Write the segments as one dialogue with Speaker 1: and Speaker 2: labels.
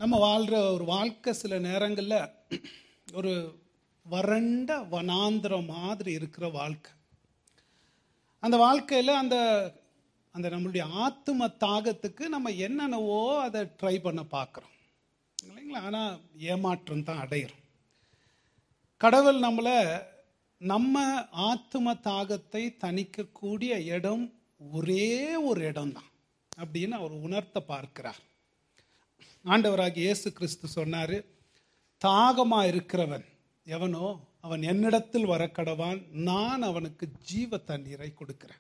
Speaker 1: நம்ம வாழ்கிற ஒரு வாழ்க்கை சில நேரங்களில் ஒரு வறண்ட வனாந்திரம் மாதிரி இருக்கிற வாழ்க்கை அந்த வாழ்க்கையில் அந்த அந்த நம்மளுடைய ஆத்தும தாகத்துக்கு நம்ம என்னென்னவோ அதை ட்ரை பண்ண பார்க்குறோம் இல்லைங்களா ஆனால் ஏமாற்றம் தான் அடையிறோம் கடவுள் நம்மளை நம்ம ஆத்தும தாகத்தை தணிக்கக்கூடிய இடம் ஒரே ஒரு இடம் தான் அப்படின்னு அவர் உணர்த்த பார்க்கிறார் ஆண்டவராகிய இயேசு கிறிஸ்து சொன்னார் தாகமாக இருக்கிறவன் எவனோ அவன் என்னிடத்தில் வர கடவான் நான் அவனுக்கு ஜீவ தண்ணீரை கொடுக்கிறேன்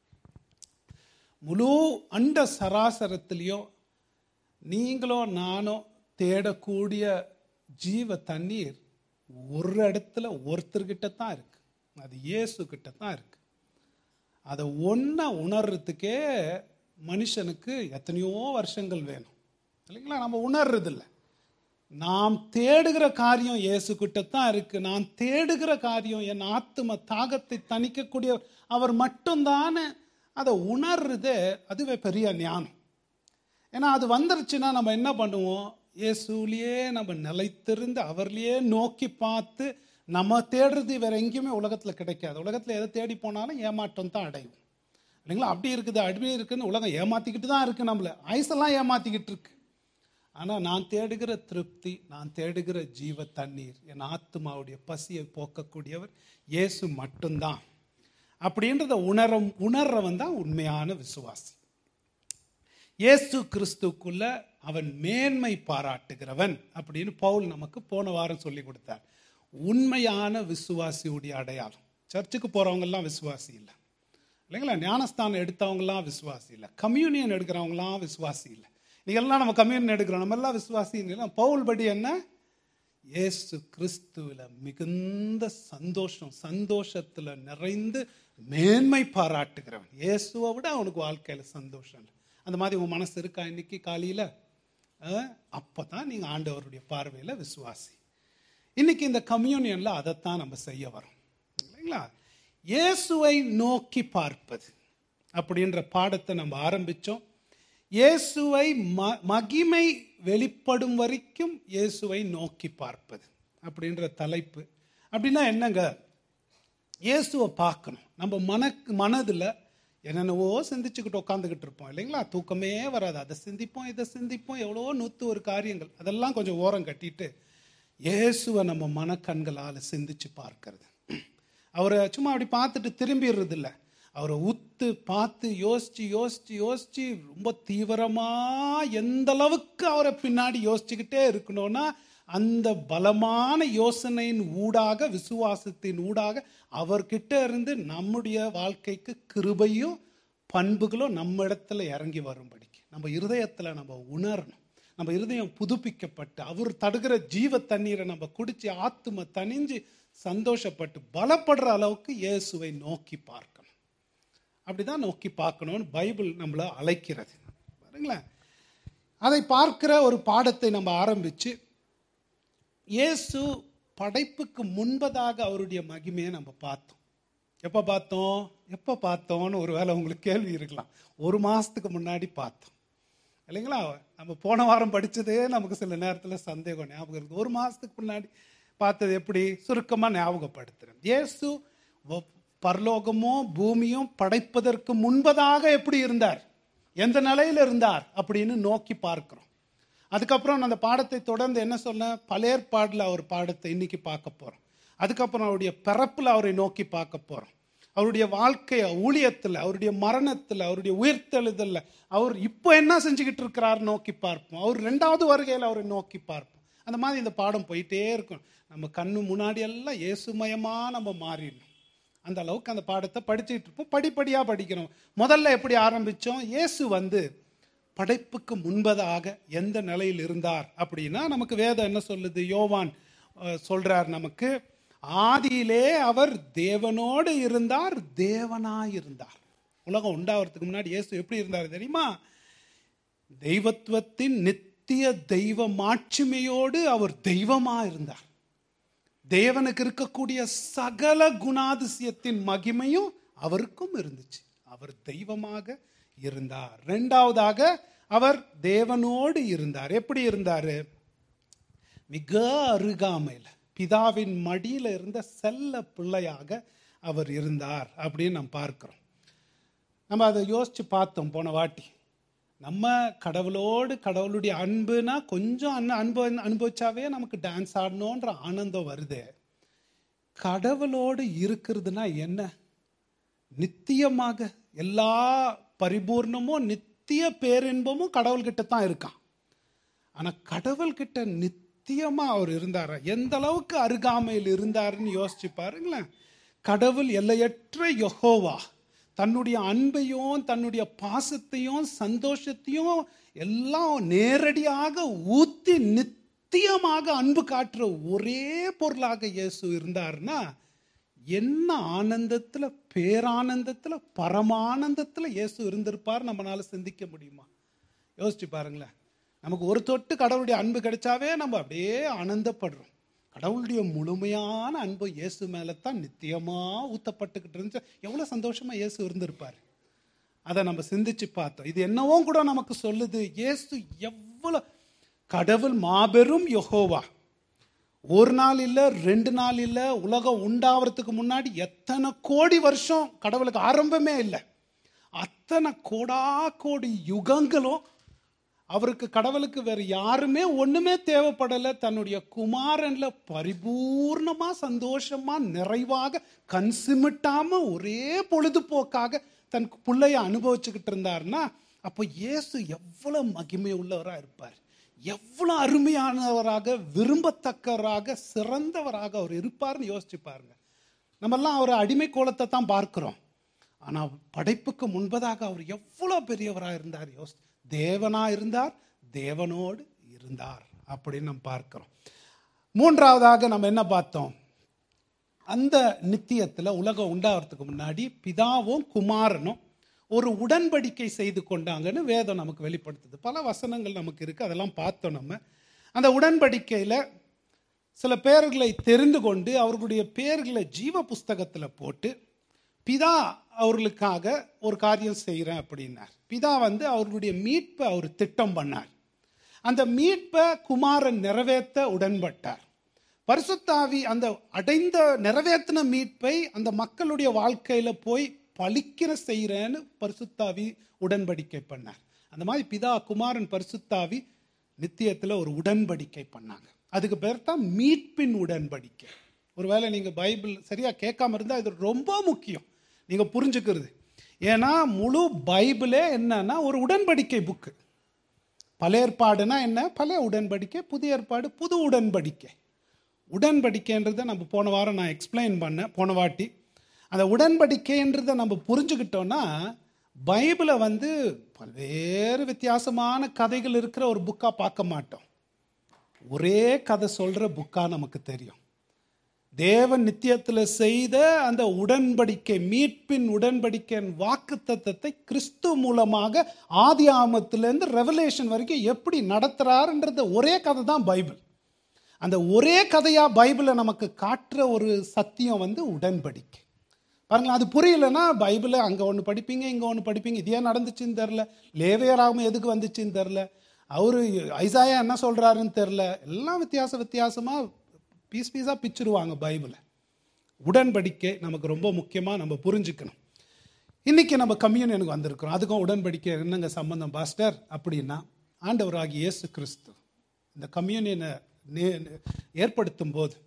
Speaker 1: முழு அண்ட சராசரத்திலையும் நீங்களோ நானோ தேடக்கூடிய ஜீவ தண்ணீர் ஒரு இடத்துல ஒருத்தர்கிட்ட தான் இருக்கு அது இயேசு கிட்ட தான் இருக்கு அதை ஒன்றை உணர்றதுக்கே மனுஷனுக்கு எத்தனையோ வருஷங்கள் வேணும் இல்லைங்களா நம்ம உணர்றதில்ல நாம் தேடுகிற காரியம் இயேசு கிட்ட தான் இருக்கு நான் தேடுகிற காரியம் என் ஆத்தும தாகத்தை தணிக்கக்கூடிய அவர் மட்டும்தானே அதை உணர்றதே அதுவே பெரிய ஞானம் ஏன்னா அது வந்துருச்சுன்னா நம்ம என்ன பண்ணுவோம் இயேசுலேயே நம்ம நிலைத்திருந்து அவர்லேயே நோக்கி பார்த்து நம்ம தேடுறது வேற எங்கேயுமே உலகத்தில் கிடைக்காது உலகத்தில் எதை தேடி போனாலும் ஏமாற்றம் தான் அடையும் இல்லைங்களா அப்படி இருக்குது அப்படி இருக்குன்னு உலகம் ஏமாத்திக்கிட்டு தான் இருக்கு நம்மள ஐசெல்லாம் ஏமாத்திக்கிட்டு இருக்கு ஆனால் நான் தேடுகிற திருப்தி நான் தேடுகிற ஜீவ தண்ணீர் என் ஆத்மாவுடைய பசியை போக்கக்கூடியவர் இயேசு மட்டும்தான் அப்படின்றத உணரும் உணர்றவன் தான் உண்மையான விசுவாசி இயேசு கிறிஸ்துக்குள்ள அவன் மேன்மை பாராட்டுகிறவன் அப்படின்னு பவுல் நமக்கு போன வாரம் சொல்லி கொடுத்தார் உண்மையான விசுவாசியுடைய அடையாளம் சர்ச்சுக்கு போறவங்கெல்லாம் விசுவாசி இல்லை இல்லைங்களா ஞானஸ்தானம் எடுத்தவங்கலாம் விசுவாசி இல்லை கம்யூனியன் எடுக்கிறவங்களாம் விசுவாசி இல்லை நீங்கள்லாம் நம்ம கம்யூனியன் எடுக்கிறோம் நம்ம எல்லாம் விசுவாசி இல்லை பவுல் படி என்ன இயேசு கிறிஸ்துவில் மிகுந்த சந்தோஷம் சந்தோஷத்தில் நிறைந்து மேன்மை பாராட்டுகிறவன் இயேசுவை விட அவனுக்கு வாழ்க்கையில் சந்தோஷம் இல்லை அந்த மாதிரி உன் மனசு இருக்கா இன்னைக்கு காலையில் அப்போ தான் நீங்கள் ஆண்டவருடைய பார்வையில் விசுவாசி இன்னைக்கு இந்த கம்யூனியனில் அதைத்தான் நம்ம செய்ய வரோம் இல்லைங்களா இயேசுவை நோக்கி பார்ப்பது அப்படின்ற பாடத்தை நம்ம ஆரம்பித்தோம் இயேசுவை ம மகிமை வெளிப்படும் வரைக்கும் இயேசுவை நோக்கி பார்ப்பது அப்படின்ற தலைப்பு அப்படின்னா என்னங்க இயேசுவை பார்க்கணும் நம்ம மன மனதில் என்னென்னவோ சிந்திச்சுக்கிட்டு உட்காந்துக்கிட்டு இருப்போம் இல்லைங்களா தூக்கமே வராது அதை சிந்திப்போம் இதை சிந்திப்போம் எவ்வளோ நூற்று ஒரு காரியங்கள் அதெல்லாம் கொஞ்சம் ஓரம் கட்டிட்டு இயேசுவை நம்ம மனக்கண்களால் சிந்திச்சு பார்க்கறது அவரை சும்மா அப்படி பார்த்துட்டு திரும்பிடுறது இல்லை அவரை உத்து பார்த்து யோசிச்சு யோசிச்சு யோசிச்சு ரொம்ப தீவிரமா எந்த அளவுக்கு அவரை பின்னாடி யோசிச்சுக்கிட்டே இருக்கணும்னா அந்த பலமான யோசனையின் ஊடாக விசுவாசத்தின் ஊடாக அவர்கிட்ட இருந்து நம்முடைய வாழ்க்கைக்கு கிருபையும் பண்புகளும் நம்ம இடத்துல இறங்கி வரும்படிக்கு நம்ம இருதயத்தில் நம்ம உணரணும் நம்ம இருதயம் புதுப்பிக்கப்பட்டு அவர் தடுக்கிற ஜீவ தண்ணீரை நம்ம குடிச்சு ஆத்தும தனிஞ்சு சந்தோஷப்பட்டு பலப்படுற அளவுக்கு இயேசுவை நோக்கி பார்க்கணும் அப்படிதான் நோக்கி பார்க்கணும்னு பைபிள் நம்மளை அழைக்கிறது பாருங்களேன் அதை பார்க்கிற ஒரு பாடத்தை நம்ம ஆரம்பிச்சு இயேசு படைப்புக்கு முன்பதாக அவருடைய மகிமையை நம்ம பார்த்தோம் எப்போ பார்த்தோம் எப்போ பார்த்தோம்னு ஒரு வேளை உங்களுக்கு கேள்வி இருக்கலாம் ஒரு மாதத்துக்கு முன்னாடி பார்த்தோம் இல்லைங்களா நம்ம போன வாரம் படித்ததே நமக்கு சில நேரத்தில் சந்தேகம் ஞாபகம் இருக்குது ஒரு மாதத்துக்கு முன்னாடி பார்த்தது எப்படி சுருக்கமாக ஞாபகப்படுத்துகிறேன் இயேசு பரலோகமோ பூமியும் படைப்பதற்கு முன்பதாக எப்படி இருந்தார் எந்த நிலையில் இருந்தார் அப்படின்னு நோக்கி பார்க்கிறோம் அதுக்கப்புறம் அந்த பாடத்தை தொடர்ந்து என்ன சொன்ன பழையற்பாடில் அவர் பாடத்தை இன்னைக்கு பார்க்க போகிறோம் அதுக்கப்புறம் அவருடைய பிறப்பில் அவரை நோக்கி பார்க்க போகிறோம் அவருடைய வாழ்க்கை ஊழியத்தில் அவருடைய மரணத்தில் அவருடைய உயிர்த்தெழுதலில் அவர் இப்போ என்ன செஞ்சுக்கிட்டு இருக்கிறார் நோக்கி பார்ப்போம் அவர் ரெண்டாவது வருகையில் அவரை நோக்கி பார்ப்போம் அந்த மாதிரி இந்த பாடம் போயிட்டே இருக்கும் நம்ம கண்ணு முன்னாடி எல்லாம் இயேசுமயமாக நம்ம மாறிடணும் அந்த அளவுக்கு அந்த பாடத்தை படிச்சுட்டு இருப்போம் படிப்படியாக படிக்கிறோம் முதல்ல எப்படி ஆரம்பித்தோம் இயேசு வந்து படைப்புக்கு முன்பதாக எந்த நிலையில் இருந்தார் அப்படின்னா நமக்கு வேதம் என்ன சொல்லுது யோவான் சொல்றார் நமக்கு ஆதியிலே அவர் தேவனோடு இருந்தார் தேவனாய் இருந்தார் உலகம் உண்டாகிறதுக்கு முன்னாடி இயேசு எப்படி இருந்தார் தெரியுமா தெய்வத்துவத்தின் நித்திய தெய்வ மாட்சிமையோடு அவர் தெய்வமா இருந்தார் தேவனுக்கு இருக்கக்கூடிய சகல குணாதிசயத்தின் மகிமையும் அவருக்கும் இருந்துச்சு அவர் தெய்வமாக இருந்தார் ரெண்டாவதாக அவர் தேவனோடு இருந்தார் எப்படி இருந்தாரு மிக அருகாமையில் பிதாவின் மடியில இருந்த செல்ல பிள்ளையாக அவர் இருந்தார் அப்படின்னு நம்ம பார்க்கிறோம் நம்ம அதை யோசிச்சு பார்த்தோம் போன வாட்டி நம்ம கடவுளோடு கடவுளுடைய அன்புனா கொஞ்சம் அன்பு அன்பு அனுபவிச்சாவே நமக்கு டான்ஸ் ஆடணுன்ற ஆனந்தம் வருது கடவுளோடு இருக்கிறதுனா என்ன நித்தியமாக எல்லா பரிபூர்ணமும் நித்திய பேரின்பமும் கடவுள்கிட்ட தான் இருக்கான் ஆனா கடவுள்கிட்ட நித்தியமா அவர் இருந்தாரா எந்த அளவுக்கு அருகாமையில் இருந்தாருன்னு யோசிச்சு பாருங்களேன் கடவுள் எல்லையற்ற யெகோவா தன்னுடைய அன்பையும் தன்னுடைய பாசத்தையும் சந்தோஷத்தையும் எல்லாம் நேரடியாக ஊத்தி நித்தியமாக அன்பு காட்டுற ஒரே பொருளாக இயேசு இருந்தாருன்னா என்ன ஆனந்தத்துல பேரானந்தத்துல பரமானந்தத்துல இயேசு இருந்திருப்பார் நம்மளால சிந்திக்க முடியுமா யோசிச்சு பாருங்களேன் நமக்கு ஒரு தொட்டு கடவுளுடைய அன்பு கிடைச்சாவே நம்ம அப்படியே ஆனந்தப்படுறோம் கடவுளுடைய முழுமையான அன்பு இயேசு மேல தான் நித்தியமா ஊத்தப்பட்டுக்கிட்டு இருந்துச்சு எவ்வளவு சந்தோஷமா இயேசு இருந்திருப்பார் அதை நம்ம சிந்திச்சு பார்த்தோம் இது என்னவோ கூட நமக்கு சொல்லுது இயேசு எவ்வளவு கடவுள் மாபெரும் யெகோவா ஒரு நாள் இல்ல ரெண்டு நாள் இல்ல உலகம் உண்டாவறதுக்கு முன்னாடி எத்தனை கோடி வருஷம் கடவுளுக்கு ஆரம்பமே இல்லை அத்தனை கோடா கோடி யுகங்களும் அவருக்கு கடவுளுக்கு வேற யாருமே ஒண்ணுமே தேவைப்படல தன்னுடைய குமாரன்ல பரிபூர்ணமா சந்தோஷமா நிறைவாக கண் சிமிட்டாம ஒரே பொழுதுபோக்காக தன் பிள்ளைய அனுபவிச்சுக்கிட்டு இருந்தாருன்னா அப்போ இயேசு எவ்வளவு மகிமை உள்ளவரா இருப்பார் எவ்வளவு அருமையானவராக விரும்பத்தக்கவராக சிறந்தவராக அவர் இருப்பார்னு யோசிச்சு பாருங்க நம்மெல்லாம் அவர் அடிமை கோலத்தை தான் பார்க்கிறோம் ஆனா படைப்புக்கு முன்பதாக அவர் எவ்வளவு பெரியவராக இருந்தார் யோசி தேவனா இருந்தார் தேவனோடு இருந்தார் அப்படின்னு நம்ம பார்க்கிறோம் மூன்றாவதாக நம்ம என்ன பார்த்தோம் அந்த நித்தியத்துல உலகம் உண்டாகிறதுக்கு முன்னாடி பிதாவும் குமாரனும் ஒரு உடன்படிக்கை செய்து கொண்டாங்கன்னு வேதம் நமக்கு வெளிப்படுத்துது பல வசனங்கள் நமக்கு இருக்கு அதெல்லாம் பார்த்தோம் நம்ம அந்த உடன்படிக்கையில சில பேர்களை தெரிந்து கொண்டு அவர்களுடைய பேர்களை ஜீவ புஸ்தகத்துல போட்டு பிதா அவர்களுக்காக ஒரு காரியம் செய்கிறேன் அப்படின்னார் பிதா வந்து அவர்களுடைய மீட்பை அவர் திட்டம் பண்ணார் அந்த மீட்பை குமாரன் நிறைவேற்ற உடன்பட்டார் பரிசுத்தாவி அந்த அடைந்த நிறைவேற்றின மீட்பை அந்த மக்களுடைய வாழ்க்கையில போய் பலிக்கிற செய்கிறேன்னு பரிசுத்தாவி உடன்படிக்கை பண்ணார் அந்த மாதிரி பிதா குமாரன் பரிசுத்தாவி நித்தியத்துல ஒரு உடன்படிக்கை பண்ணாங்க அதுக்கு பேர் தான் மீட்பின் உடன்படிக்கை ஒருவேளை நீங்க பைபிள் சரியா கேட்காம இருந்தா இது ரொம்ப முக்கியம் நீங்க புரிஞ்சுக்கிறது ஏன்னா முழு பைபிளே என்னன்னா ஒரு உடன்படிக்கை புக்கு பழைய ஏற்பாடுனா என்ன பழைய உடன்படிக்கை புதிய ஏற்பாடு புது உடன்படிக்கை உடன்படிக்கைன்றதை நம்ம போன வாரம் நான் எக்ஸ்பிளைன் பண்ணேன் போன வாட்டி அந்த உடன்படிக்கைன்றதை நம்ம புரிஞ்சுக்கிட்டோம்னா பைபிளை வந்து பல்வேறு வித்தியாசமான கதைகள் இருக்கிற ஒரு புக்கா பார்க்க மாட்டோம் ஒரே கதை சொல்ற புக்கா நமக்கு தெரியும் தேவன் நித்தியத்தில் செய்த அந்த உடன்படிக்கை மீட்பின் உடன்படிக்கையின் வாக்கு தத்தத்தை கிறிஸ்து மூலமாக ஆதி ஆமத்திலேருந்து ரெவலேஷன் வரைக்கும் எப்படி நடத்துறாருன்றது ஒரே கதை தான் பைபிள் அந்த ஒரே கதையா பைபிளை நமக்கு காட்டுற ஒரு சத்தியம் வந்து உடன்படிக்கை பாருங்களேன் அது புரியலன்னா பைபிளை அங்கே ஒன்று படிப்பீங்க இங்கே ஒன்று படிப்பீங்க இது ஏன் நடந்துச்சுன்னு தெரில லேவியராகவும் எதுக்கு வந்துச்சுன்னு தெரில அவரு ஐசாயா என்ன சொல்றாருன்னு தெரில எல்லாம் வித்தியாச வித்தியாசமாக பீஸ் பீஸாக பிச்சிருவாங்க பைபிளை உடன்படிக்கை நமக்கு ரொம்ப முக்கியமாக நம்ம புரிஞ்சுக்கணும் இன்னைக்கு நம்ம கம்யூனியனுக்கு வந்திருக்கிறோம் அதுக்கும் உடன்படிக்கை என்னங்க சம்பந்தம் பாஸ்டர் அப்படின்னா ஆண்டவராகி இயேசு கிறிஸ்து இந்த கம்யூனியனை ஏற்படுத்தும் போது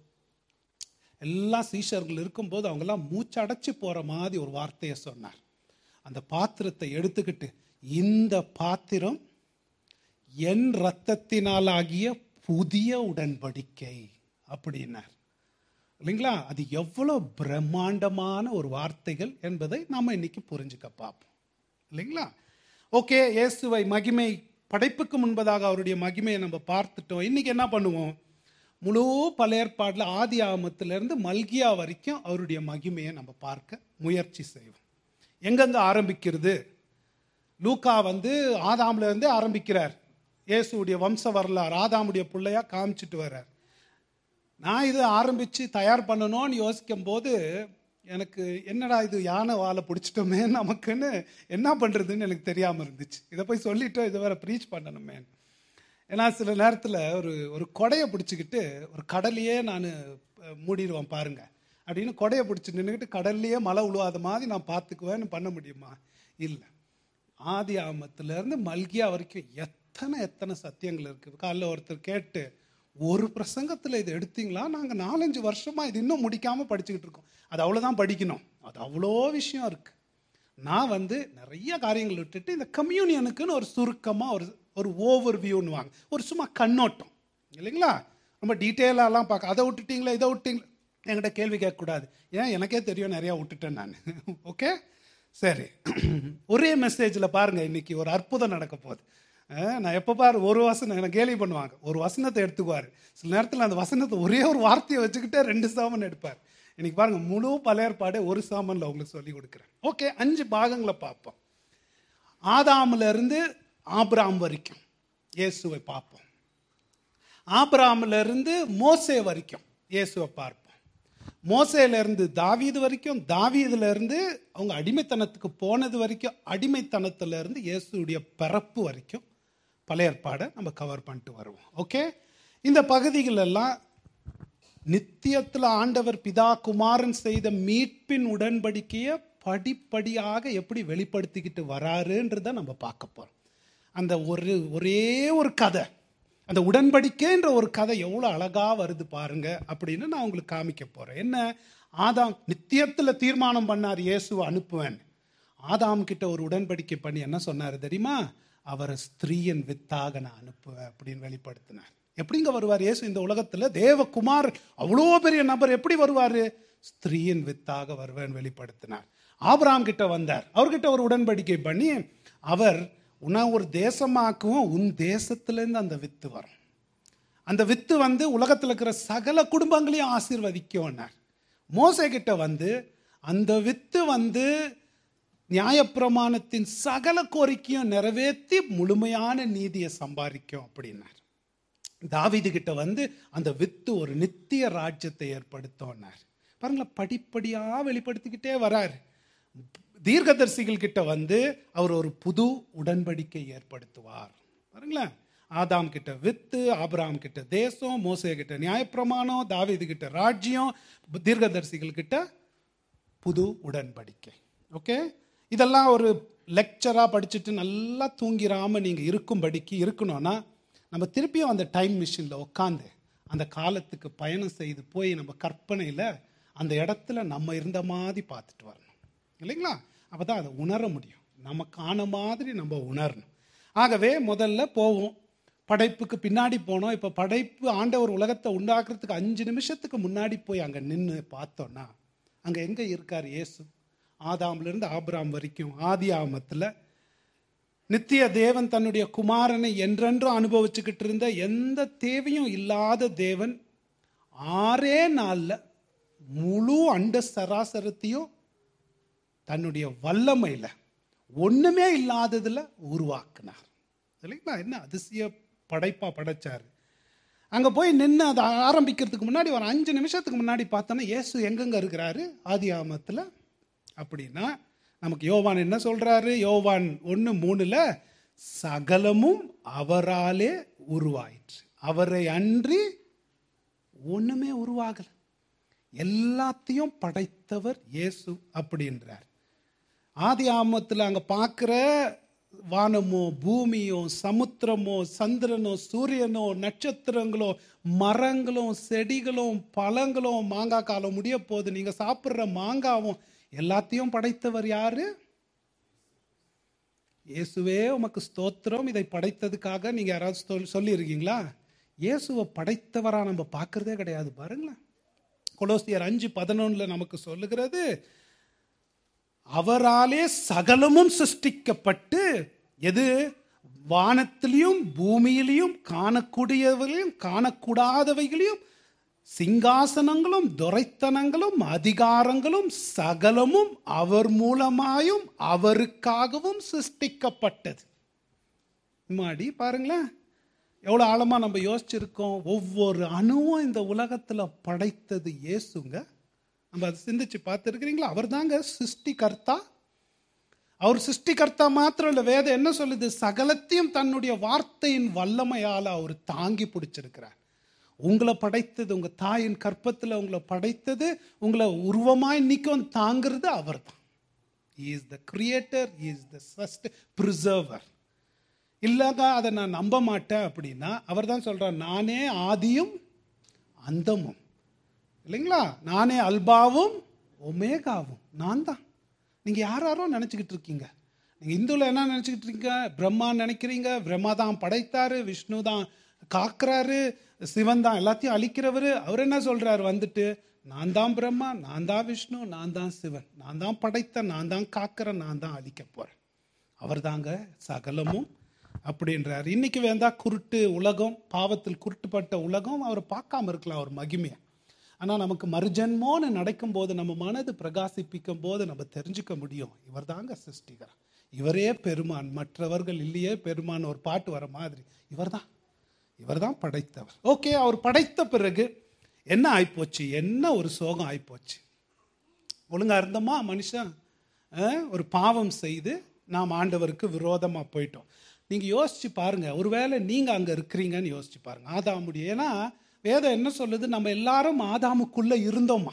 Speaker 1: எல்லா சீஷர்கள் இருக்கும்போது அவங்கெல்லாம் மூச்சடைச்சு போற மாதிரி ஒரு வார்த்தையை சொன்னார் அந்த பாத்திரத்தை எடுத்துக்கிட்டு இந்த பாத்திரம் என் இரத்தத்தினாலாகிய புதிய உடன்படிக்கை அப்படின்னார் இல்லைங்களா அது எவ்வளவு பிரம்மாண்டமான ஒரு வார்த்தைகள் என்பதை நாம இன்னைக்கு புரிஞ்சுக்க பார்ப்போம் இல்லைங்களா ஓகே இயேசுவை மகிமை படைப்புக்கு முன்பதாக அவருடைய மகிமையை நம்ம பார்த்துட்டோம் இன்னைக்கு என்ன பண்ணுவோம் முழு பழையற்பாடில் ஆதி ஆமத்திலிருந்து மல்கியா வரைக்கும் அவருடைய மகிமையை நம்ம பார்க்க முயற்சி செய்வோம் எங்கெங்க ஆரம்பிக்கிறது லூக்கா வந்து ஆதாம்ல இருந்து ஆரம்பிக்கிறார் இயேசுடைய வம்ச வரலாறு ஆதாமுடைய பிள்ளையா காமிச்சிட்டு வர்றார் நான் இது ஆரம்பித்து தயார் பண்ணணும்னு யோசிக்கும் போது எனக்கு என்னடா இது யானை வாழை பிடிச்சிட்டோமே நமக்குன்னு என்ன பண்ணுறதுன்னு எனக்கு தெரியாமல் இருந்துச்சு இதை போய் சொல்லிட்டோம் இதை வேற ப்ரீச் பண்ணணுமே ஏன்னா சில நேரத்தில் ஒரு ஒரு கொடையை பிடிச்சிக்கிட்டு ஒரு கடலையே நான் மூடிடுவேன் பாருங்க அப்படின்னு கொடையை பிடிச்சி நின்றுக்கிட்டு கடல்லையே மழை உழுவாத மாதிரி நான் பார்த்துக்குவேன்னு பண்ண முடியுமா இல்லை ஆதி ஆமத்திலேருந்து மல்கியா வரைக்கும் எத்தனை எத்தனை சத்தியங்கள் இருக்குது காலைல ஒருத்தர் கேட்டு ஒரு பிரசங்கத்தில் இது எடுத்தீங்களா நாங்கள் நாலஞ்சு வருஷமாக இது இன்னும் முடிக்காமல் படிச்சுக்கிட்டு இருக்கோம் அது அவ்வளோதான் படிக்கணும் அது அவ்வளோ விஷயம் இருக்குது நான் வந்து நிறைய காரியங்கள் விட்டுட்டு இந்த கம்யூனியனுக்குன்னு ஒரு சுருக்கமாக ஒரு ஒரு ஓவர் வியூன்னு வாங்க ஒரு சும்மா கண்ணோட்டம் இல்லைங்களா ரொம்ப டீட்டெயிலாலாம் பார்க்க அதை விட்டுட்டீங்களா இதை விட்டீங்களா என்கிட்ட கேள்வி கேட்கக்கூடாது ஏன் எனக்கே தெரியும் நிறையா விட்டுட்டேன் நான் ஓகே சரி ஒரே மெசேஜில் பாருங்கள் இன்னைக்கு ஒரு அற்புதம் நடக்க போகுது அஹ் நான் எப்போ பாரு ஒரு வசனம் எனக்கு கேள்வி பண்ணுவாங்க ஒரு வசனத்தை எடுத்துக்குவார் சில நேரத்தில் அந்த வசனத்தை ஒரே ஒரு வார்த்தையை வச்சுக்கிட்டே ரெண்டு சாமன் எடுப்பார் இன்னைக்கு பாருங்க முழு பழையற்பாடே ஒரு சாமன்ல உங்களுக்கு சொல்லி கொடுக்குறேன் ஓகே அஞ்சு பாகங்களை பார்ப்போம் ஆதாமில் இருந்து ஆபிராம் வரைக்கும் இயேசுவை பார்ப்போம் ஆபிராமில் இருந்து மோசே வரைக்கும் இயேசுவை பார்ப்போம் மோசேல இருந்து தாவீது வரைக்கும் தாவீதுல இருந்து அவங்க அடிமைத்தனத்துக்கு போனது வரைக்கும் அடிமைத்தனத்துல இருந்து இயேசுடைய பிறப்பு வரைக்கும் பழைய ஏற்பாடை நம்ம கவர் பண்ணிட்டு வருவோம் ஓகே இந்த பகுதிகள் எல்லாம் நித்தியத்தில் ஆண்டவர் பிதா குமாரன் செய்த மீட்பின் உடன்படிக்கையை படிப்படியாக எப்படி வெளிப்படுத்திக்கிட்டு வராருன்றதை நம்ம பார்க்க போறோம் அந்த ஒரு ஒரே ஒரு கதை அந்த உடன்படிக்கைன்ற ஒரு கதை எவ்வளோ அழகா வருது பாருங்க அப்படின்னு நான் உங்களுக்கு காமிக்க போறேன் என்ன ஆதாம் நித்தியத்தில் தீர்மானம் பண்ணார் இயேசுவை அனுப்புவேன் ஆதாம் கிட்ட ஒரு உடன்படிக்கை பண்ணி என்ன சொன்னார் தெரியுமா அவரை ஸ்திரீயின் வித்தாக நான் அனுப்புவேன் அப்படின்னு வெளிப்படுத்தினார் எப்படிங்க வருவார் இயேசு இந்த உலகத்துல தேவகுமார் அவ்வளோ பெரிய நபர் எப்படி வருவார் ஸ்திரீயின் வித்தாக வருவேன் வெளிப்படுத்தினார் ஆபிராம் கிட்ட வந்தார் அவர்கிட்ட ஒரு உடன்படிக்கை பண்ணி அவர் உன்னை ஒரு தேசமாக்குவோம் உன் தேசத்திலேருந்து அந்த வித்து வரும் அந்த வித்து வந்து உலகத்தில் இருக்கிற சகல குடும்பங்களையும் ஆசீர்வதிக்கும்னார் மோசே கிட்ட வந்து அந்த வித்து வந்து நியாயப்பிரமாணத்தின் சகல கோரிக்கையும் நிறைவேற்றி முழுமையான நீதியை சம்பாதிக்கும் அப்படின்னார் தாவீது கிட்ட வந்து அந்த வித்து ஒரு நித்திய ராஜ்யத்தை ஏற்படுத்தோன்னார் பாருங்களேன் படிப்படியா வெளிப்படுத்திக்கிட்டே வராரு தீர்க்கதரிசிகள் கிட்ட வந்து அவர் ஒரு புது உடன்படிக்கை ஏற்படுத்துவார் பாருங்களேன் ஆதாம் கிட்ட வித்து ஆபிராம் கிட்ட தேசம் மோசே கிட்ட நியாயப்பிரமாணம் தாவீது கிட்ட ராஜ்யம் தீர்க்கதரிசிகள் கிட்ட புது உடன்படிக்கை ஓகே இதெல்லாம் ஒரு லெக்சரா படிச்சுட்டு நல்லா தூங்கிராம நீங்க இருக்கும்படிக்கு இருக்கணும்னா நம்ம திருப்பியும் அந்த டைம் மிஷின்ல உட்காந்து அந்த காலத்துக்கு பயணம் செய்து போய் நம்ம கற்பனையில அந்த இடத்துல நம்ம இருந்த மாதிரி பார்த்துட்டு வரணும் இல்லைங்களா அப்பதான் அதை உணர முடியும் நமக்கான மாதிரி நம்ம உணரணும் ஆகவே முதல்ல போவோம் படைப்புக்கு பின்னாடி போனோம் இப்போ படைப்பு ஆண்டவர் உலகத்தை உண்டாக்குறதுக்கு அஞ்சு நிமிஷத்துக்கு முன்னாடி போய் அங்கே நின்று பார்த்தோன்னா அங்கே எங்கே இருக்கார் இயேசு ஆதாம்லேருந்து ஆபிராம் வரைக்கும் ஆதி ஆமத்தில் நித்திய தேவன் தன்னுடைய குமாரனை என்றென்றும் அனுபவிச்சுக்கிட்டு இருந்த எந்த தேவையும் இல்லாத தேவன் ஆறே நாளில் முழு அண்ட சராசரத்தையும் தன்னுடைய வல்லமையில ஒண்ணுமே இல்லாததுல உருவாக்குனார் இல்லைங்களா என்ன அதிசய படைப்பா படைச்சாரு அங்க போய் நின்று அதை ஆரம்பிக்கிறதுக்கு முன்னாடி ஒரு அஞ்சு நிமிஷத்துக்கு முன்னாடி பார்த்தோன்னா இயேசு எங்கெங்க இருக்கிறாரு ஆதி ஆமத்துல அப்படின்னா நமக்கு யோவான் என்ன சொல்றாரு யோவான் ஒன்று மூணுல சகலமும் அவராலே உருவாயிற்று அவரை அன்றி ஒண்ணுமே உருவாகல எல்லாத்தையும் படைத்தவர் இயேசு அப்படின்றார் ஆதி ஆமத்தில் அங்கே பார்க்குற வானமோ பூமியோ சமுத்திரமோ சந்திரனோ சூரியனோ நட்சத்திரங்களோ மரங்களும் செடிகளும் பழங்களும் மாங்காய் காலம் முடிய போகுது நீங்கள் சாப்பிட்ற மாங்காவும் எல்லாத்தையும் படைத்தவர் யாரு இயேசுவே உமக்கு ஸ்தோத்திரம் இதை படைத்ததுக்காக நீங்கள் யாராவது சொல் சொல்லியிருக்கீங்களா இயேசுவை படைத்தவரா நம்ம பார்க்கறதே கிடையாது பாருங்களேன் கொலோசியர் அஞ்சு பதினொன்னுல நமக்கு சொல்லுகிறது அவராலே சகலமும் சிருஷ்டிக்கப்பட்டு எது வானத்திலையும் பூமியிலையும் காணக்கூடியவைகளையும் காணக்கூடாதவைகளையும் சிங்காசனங்களும் துரைத்தனங்களும் அதிகாரங்களும் சகலமும் அவர் மூலமாயும் அவருக்காகவும் சிருஷ்டிக்கப்பட்டது மாடி பாருங்களேன் எவ்வளோ ஆழமாக நம்ம யோசிச்சிருக்கோம் ஒவ்வொரு அணுவும் இந்த உலகத்தில் படைத்தது இயேசுங்க நம்ம அதை சிந்திச்சு பார்த்துருக்கிறீங்களா அவர் தாங்க சிருஷ்டிகர்த்தா அவர் சிருஷ்டிகர்த்தா மாத்திரம் இல்லை வேதம் என்ன சொல்லுது சகலத்தையும் தன்னுடைய வார்த்தையின் வல்லமையால் அவர் தாங்கி பிடிச்சிருக்கிறார் உங்களை படைத்தது உங்க தாயின் கற்பத்தில் உங்களை படைத்தது உங்களை உருவமாய் நிற்கும் தாங்கிறது அவர் தான் is the creator is the first preserver இல்லைங்க அதை நான் நம்ப மாட்டேன் அப்படின்னா அவர் தான் சொல்றார் நானே ஆதியும் அந்தமும் இல்லைங்களா நானே அல்பாவும் ஒமேகாவும் நான் தான் நீங்கள் யார் யாரோ நினச்சிக்கிட்டு இருக்கீங்க நீங்கள் இந்துவில் என்ன நினச்சிக்கிட்டு இருக்கீங்க பிரம்மா நினைக்கிறீங்க பிரம்மா தான் படைத்தாரு விஷ்ணு தான் காக்குறாரு சிவன் தான் எல்லாத்தையும் அழிக்கிறவர் அவர் என்ன சொல்றாரு வந்துட்டு நான் தான் பிரம்மா நான் தான் விஷ்ணு நான் தான் சிவன் நான் தான் படைத்த நான் தான் காக்கிறேன் நான் தான் அழிக்க போகிறேன் அவர் தாங்க சகலமும் அப்படின்றார் இன்னைக்கு வேந்தா குருட்டு உலகம் பாவத்தில் குருட்டுப்பட்ட உலகம் அவர் பார்க்காம இருக்கலாம் அவர் மகிமையை ஆனால் நமக்கு மறுஜன்மோன்னு நடக்கும் போது நம்ம மனது பிரகாசிப்பிக்கும் போது நம்ம தெரிஞ்சுக்க முடியும் இவர் தாங்க சிருஷ்டிகர் இவரே பெருமான் மற்றவர்கள் இல்லையே பெருமான் ஒரு பாட்டு வர மாதிரி இவர் தான் இவர் தான் படைத்தவர் ஓகே அவர் படைத்த பிறகு என்ன ஆயிப்போச்சு என்ன ஒரு சோகம் ஆயிப்போச்சு ஒழுங்கா இருந்தோமா மனுஷன் அஹ், ஒரு பாவம் செய்து நாம் ஆண்டவருக்கு விரோதமா போயிட்டோம் நீங்க யோசிச்சு பாருங்க ஒருவேளை நீங்க அங்க இருக்கிறீங்கன்னு யோசிச்சு பாருங்க ஆதாமுடைய ஏன்னா வேதம் என்ன சொல்லுது நம்ம எல்லாரும் ஆதாமுக்குள்ள இருந்தோமா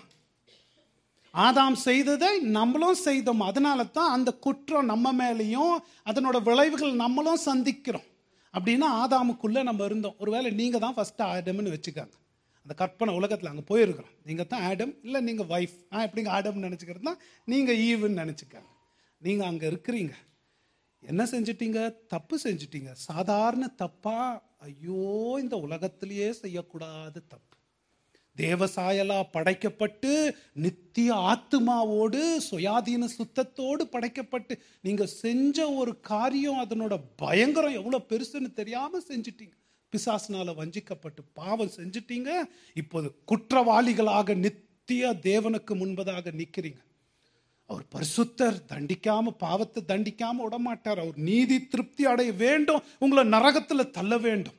Speaker 1: ஆதாம் செய்ததை நம்மளும் செய்தோம் அதனால தான் அந்த குற்றம் நம்ம மேலேயும் அதனோட விளைவுகள் நம்மளும் சந்திக்கிறோம் அப்படின்னா ஆதாமுக்குள்ள நம்ம இருந்தோம் ஒருவேளை நீங்க தான் ஃபர்ஸ்ட் ஆடம்னு வச்சுக்காங்க அந்த கற்பனை உலகத்தில் அங்கே போயிருக்கிறோம் நீங்கள் தான் ஆடம் இல்லை நீங்கள் ஒய்ஃப் நான் எப்படிங்க ஆடம்னு நினச்சிக்கிறது தான் நீங்கள் ஈவுன்னு நினச்சிக்காங்க நீங்கள் அங்கே இருக்கிறீங்க என்ன செஞ்சிட்டீங்க தப்பு செஞ்சிட்டீங்க சாதாரண தப்பா ஐயோ இந்த உலகத்திலேயே செய்யக்கூடாத தப்பு தேவசாயலா படைக்கப்பட்டு நித்திய ஆத்துமாவோடு சுயாதீன சுத்தத்தோடு படைக்கப்பட்டு நீங்க செஞ்ச ஒரு காரியம் அதனோட பயங்கரம் எவ்வளவு பெருசுன்னு தெரியாம செஞ்சிட்டீங்க பிசாசினால வஞ்சிக்கப்பட்டு பாவம் செஞ்சிட்டீங்க இப்போது குற்றவாளிகளாக நித்திய தேவனுக்கு முன்பதாக நிக்கிறீங்க அவர் பரிசுத்தர் தண்டிக்காம பாவத்தை தண்டிக்காம விடமாட்டார் அவர் நீதி திருப்தி அடைய வேண்டும் உங்களை நரகத்துல தள்ள வேண்டும்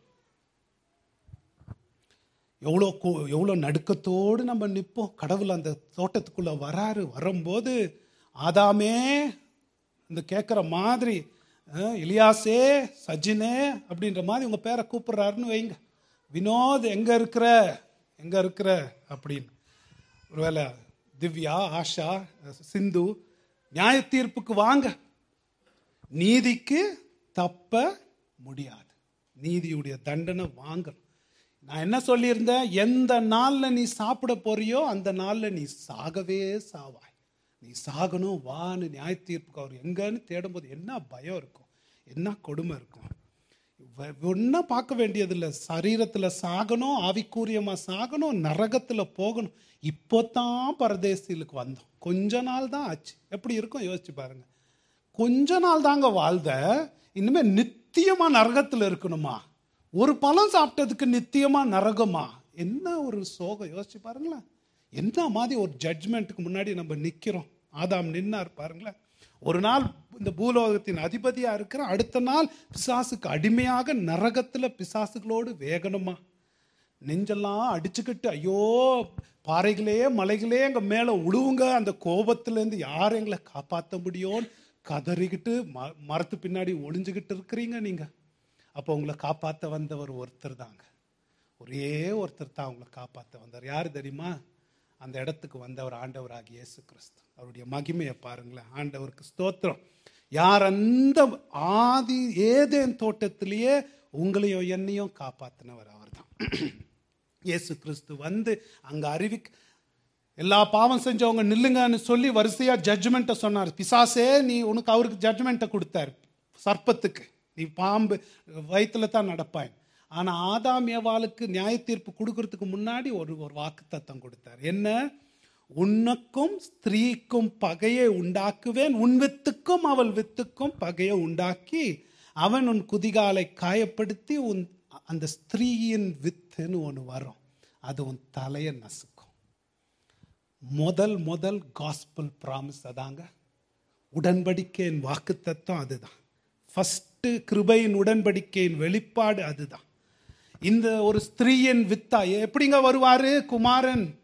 Speaker 1: எவ்வளோ கோ- எவ்வளோ நடுக்கத்தோடு நம்ம நிற்போம் கடவுள் அந்த தோட்டத்துக்குள்ள வராரு வரும்போது ஆதாமே இந்த கேட்குற மாதிரி அஹ், இலியாசே சஜினே அப்படின்ற மாதிரி உங்க பேரை கூப்பிடுறாருன்னு வைங்க வினோத் எங்க இருக்கிற எங்க இருக்கிற அப்படின்னு ஒருவேளை திவ்யா ஆஷா சிந்து நியாய தீர்ப்புக்கு வாங்க நீதிக்கு தப்ப முடியாது நீதியுடைய தண்டனை வாங்கணும் நான் என்ன சொல்லியிருந்தேன் எந்த நாள்ல நீ சாப்பிட போறியோ அந்த நாள்ல நீ சாகவே சாவாய் நீ சாகணும் வான்னு நியாய தீர்ப்புக்கு அவர் எங்கன்னு தேடும்போது என்ன பயம் இருக்கும் என்ன கொடுமை இருக்கும் ஒன்றும் பார்க்க வேண்டியதில்லை சரீரத்தில் சாகணும் ஆவிக்கூரியமா சாகணும் நரகத்தில் போகணும் இப்போ தான் பரதேசிகளுக்கு வந்தோம் கொஞ்ச நாள் தான் ஆச்சு எப்படி இருக்கும் யோசிச்சு பாருங்க கொஞ்ச நாள் தாங்க வாழ்ந்த இனிமே நித்தியமா நரகத்தில் இருக்கணுமா ஒரு பழம் சாப்பிட்டதுக்கு நித்தியமா நரகமா என்ன ஒரு சோகம் யோசிச்சு பாருங்களேன் என்ன மாதிரி ஒரு ஜட்ஜ்மெண்ட்டுக்கு முன்னாடி நம்ம நிக்கிறோம் ஆதாம் நின்னார் பாருங்களேன் ஒரு நாள் இந்த பூலோகத்தின் அதிபதியா இருக்கிற அடுத்த நாள் பிசாசுக்கு அடிமையாக நரகத்துல பிசாசுகளோடு வேகணுமா நெஞ்செல்லாம் அடிச்சுக்கிட்டு ஐயோ பாறைகளே மலைகளே எங்க மேல உழுவுங்க அந்த கோபத்திலேருந்து யார் எங்களை காப்பாற்ற முடியும்னு கதறிக்கிட்டு ம மரத்து பின்னாடி ஒளிஞ்சுக்கிட்டு இருக்கிறீங்க நீங்க அப்போ உங்களை காப்பாற்ற வந்தவர் ஒருத்தர் தாங்க ஒரே ஒருத்தர் தான் உங்களை காப்பாற்ற வந்தார் யார் தெரியுமா அந்த இடத்துக்கு வந்தவர் ஆண்டவராகிய இயேசு கிறிஸ்து அவருடைய மகிமையை பாருங்களேன் ஆண்டவருக்கு ஸ்தோத்திரம் யார் அந்த ஆதி ஏதேன் தோட்டத்திலேயே உங்களையும் என்னையும் காப்பாத்தினவர் அவர்தான் இயேசு கிறிஸ்து வந்து அங்க அறிவிக்க எல்லா பாவம் செஞ்சவங்க நில்லுங்கன்னு சொல்லி வரிசையா ஜட்ஜ்மெண்ட்டை சொன்னார் பிசாசே நீ உனக்கு அவருக்கு ஜட்ஜ்மெண்ட்டை கொடுத்தார் சர்ப்பத்துக்கு நீ பாம்பு வயிற்றுல தான் நடப்பாய் ஆனா ஆதாம் ஏவாளுக்கு நியாய தீர்ப்பு கொடுக்கறதுக்கு முன்னாடி ஒரு ஒரு வாக்கு தத்தம் கொடுத்தார் என்ன உனக்கும் ஸ்திரீக்கும் பகையை உண்டாக்குவேன் உன் வித்துக்கும் அவள் வித்துக்கும் பகையை உண்டாக்கி அவன் உன் குதிகாலை காயப்படுத்தி உன் அந்த ஸ்திரீயின் வித்துன்னு ஒன்று வரும் அது உன் தலையை நசுக்கும் முதல் முதல் காஸ்பல் ப்ராமிஸ் அதாங்க உடன்படிக்கையின் வாக்குத்தத்தம் அதுதான் ஃபர்ஸ்ட் கிருபையின் உடன்படிக்கையின் வெளிப்பாடு அதுதான் இந்த ஒரு ஸ்திரீயின் வித்தா எப்படிங்க வருவாரு குமாரன்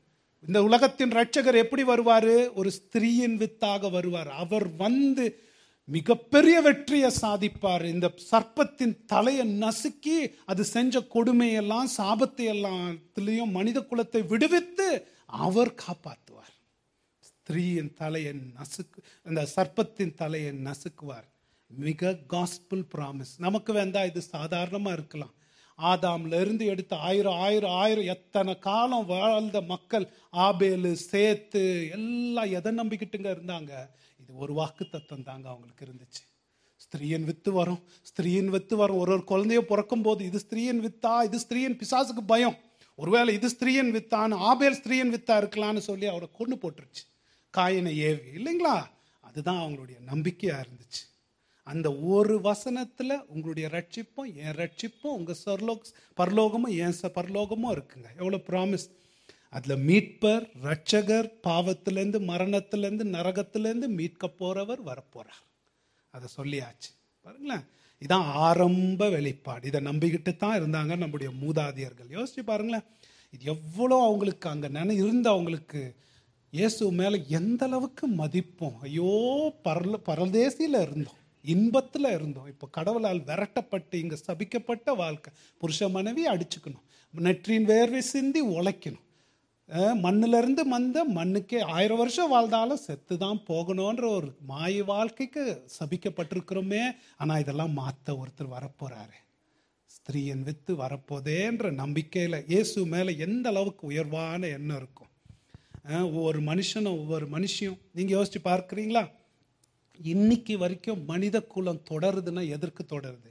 Speaker 1: இந்த உலகத்தின் ரட்சகர் எப்படி வருவாரு ஒரு ஸ்திரீயின் வித்தாக வருவார் அவர் வந்து மிகப்பெரிய வெற்றியை சாதிப்பார் இந்த சர்ப்பத்தின் தலையை நசுக்கி அது செஞ்ச கொடுமையெல்லாம் சாபத்தை எல்லாத்துலேயும் மனித குலத்தை விடுவித்து அவர் காப்பாற்றுவார் ஸ்திரீயின் தலையை நசுக்கு அந்த சர்ப்பத்தின் தலையை நசுக்குவார் மிக காஸ்பிள் ப்ராமிஸ் நமக்கு வேண்டா இது சாதாரணமாக இருக்கலாம் ஆதாம்ல இருந்து எடுத்து ஆயிரம் ஆயிரம் ஆயிரம் எத்தனை காலம் வாழ்ந்த மக்கள் ஆபேலு சேத்து எல்லாம் எதை நம்பிக்கிட்டுங்க இருந்தாங்க இது ஒரு வாக்கு தத்துவம் தாங்க அவங்களுக்கு இருந்துச்சு ஸ்திரீயின் வித்து வரும் ஸ்திரீயின் வித்து வரும் ஒரு ஒரு குழந்தைய பிறக்கும் போது இது ஸ்திரீயின் வித்தா இது ஸ்திரீயின் பிசாசுக்கு பயம் ஒருவேளை இது ஸ்திரீயின் வித்தான்னு ஆபேல் ஸ்திரீயின் வித்தா இருக்கலாம்னு சொல்லி அவரை கொண்டு போட்டுருச்சு காயினை ஏவி இல்லைங்களா அதுதான் அவங்களுடைய நம்பிக்கையா இருந்துச்சு அந்த ஒரு வசனத்துல உங்களுடைய ரட்சிப்பும் என் ரட்சிப்பும் உங்க சர்லோக் பரலோகமும் என் ச- பரலோகமும் இருக்குங்க எவ்வளவு ப்ராமிஸ் அதுல மீட்பர் ரட்சகர் பாவத்திலேருந்து மரணத்திலேருந்து நரகத்திலேருந்து மீட்க போறவர் வரப்போறார் அதை சொல்லியாச்சு பாருங்களேன் இதான் ஆரம்ப வெளிப்பாடு இதை நம்பிக்கிட்டு தான் இருந்தாங்க நம்முடைய மூதாதையர்கள் யோசிச்சு பாருங்களேன் இது எவ்வளோ அவங்களுக்கு அங்கே நினை இருந்த அவங்களுக்கு இயேசு மேலே எந்த அளவுக்கு மதிப்போம் ஐயோ பரல பரதேசியில் இருந்தோம் இன்பத்தில் இருந்தோம் இப்போ கடவுளால் விரட்டப்பட்டு இங்கே சபிக்கப்பட்ட வாழ்க்கை புருஷ மனைவி அடிச்சுக்கணும் நெற்றின் வேர்வை சிந்தி உழைக்கணும் அஹ் மண்ணிலிருந்து வந்த மண்ணுக்கே ஆயிரம் வருஷம் வாழ்ந்தாலும் செத்து தான் போகணுன்ற ஒரு மாய வாழ்க்கைக்கு சபிக்கப்பட்டிருக்கிறோமே ஆனால் இதெல்லாம் மாற்ற ஒருத்தர் வரப்போறாரு ஸ்திரீயின் வித்து வரப்போதேன்ற நம்பிக்கையில் இயேசு மேலே எந்த அளவுக்கு உயர்வான எண்ணம் இருக்கும் அஹ் ஒவ்வொரு மனுஷனும் ஒவ்வொரு மனுஷியும் நீங்கள் யோசிச்சு பார்க்குறீங்களா இன்னைக்கு வரைக்கும் மனித குலம் தொடருதுன்னா எதற்கு தொடருது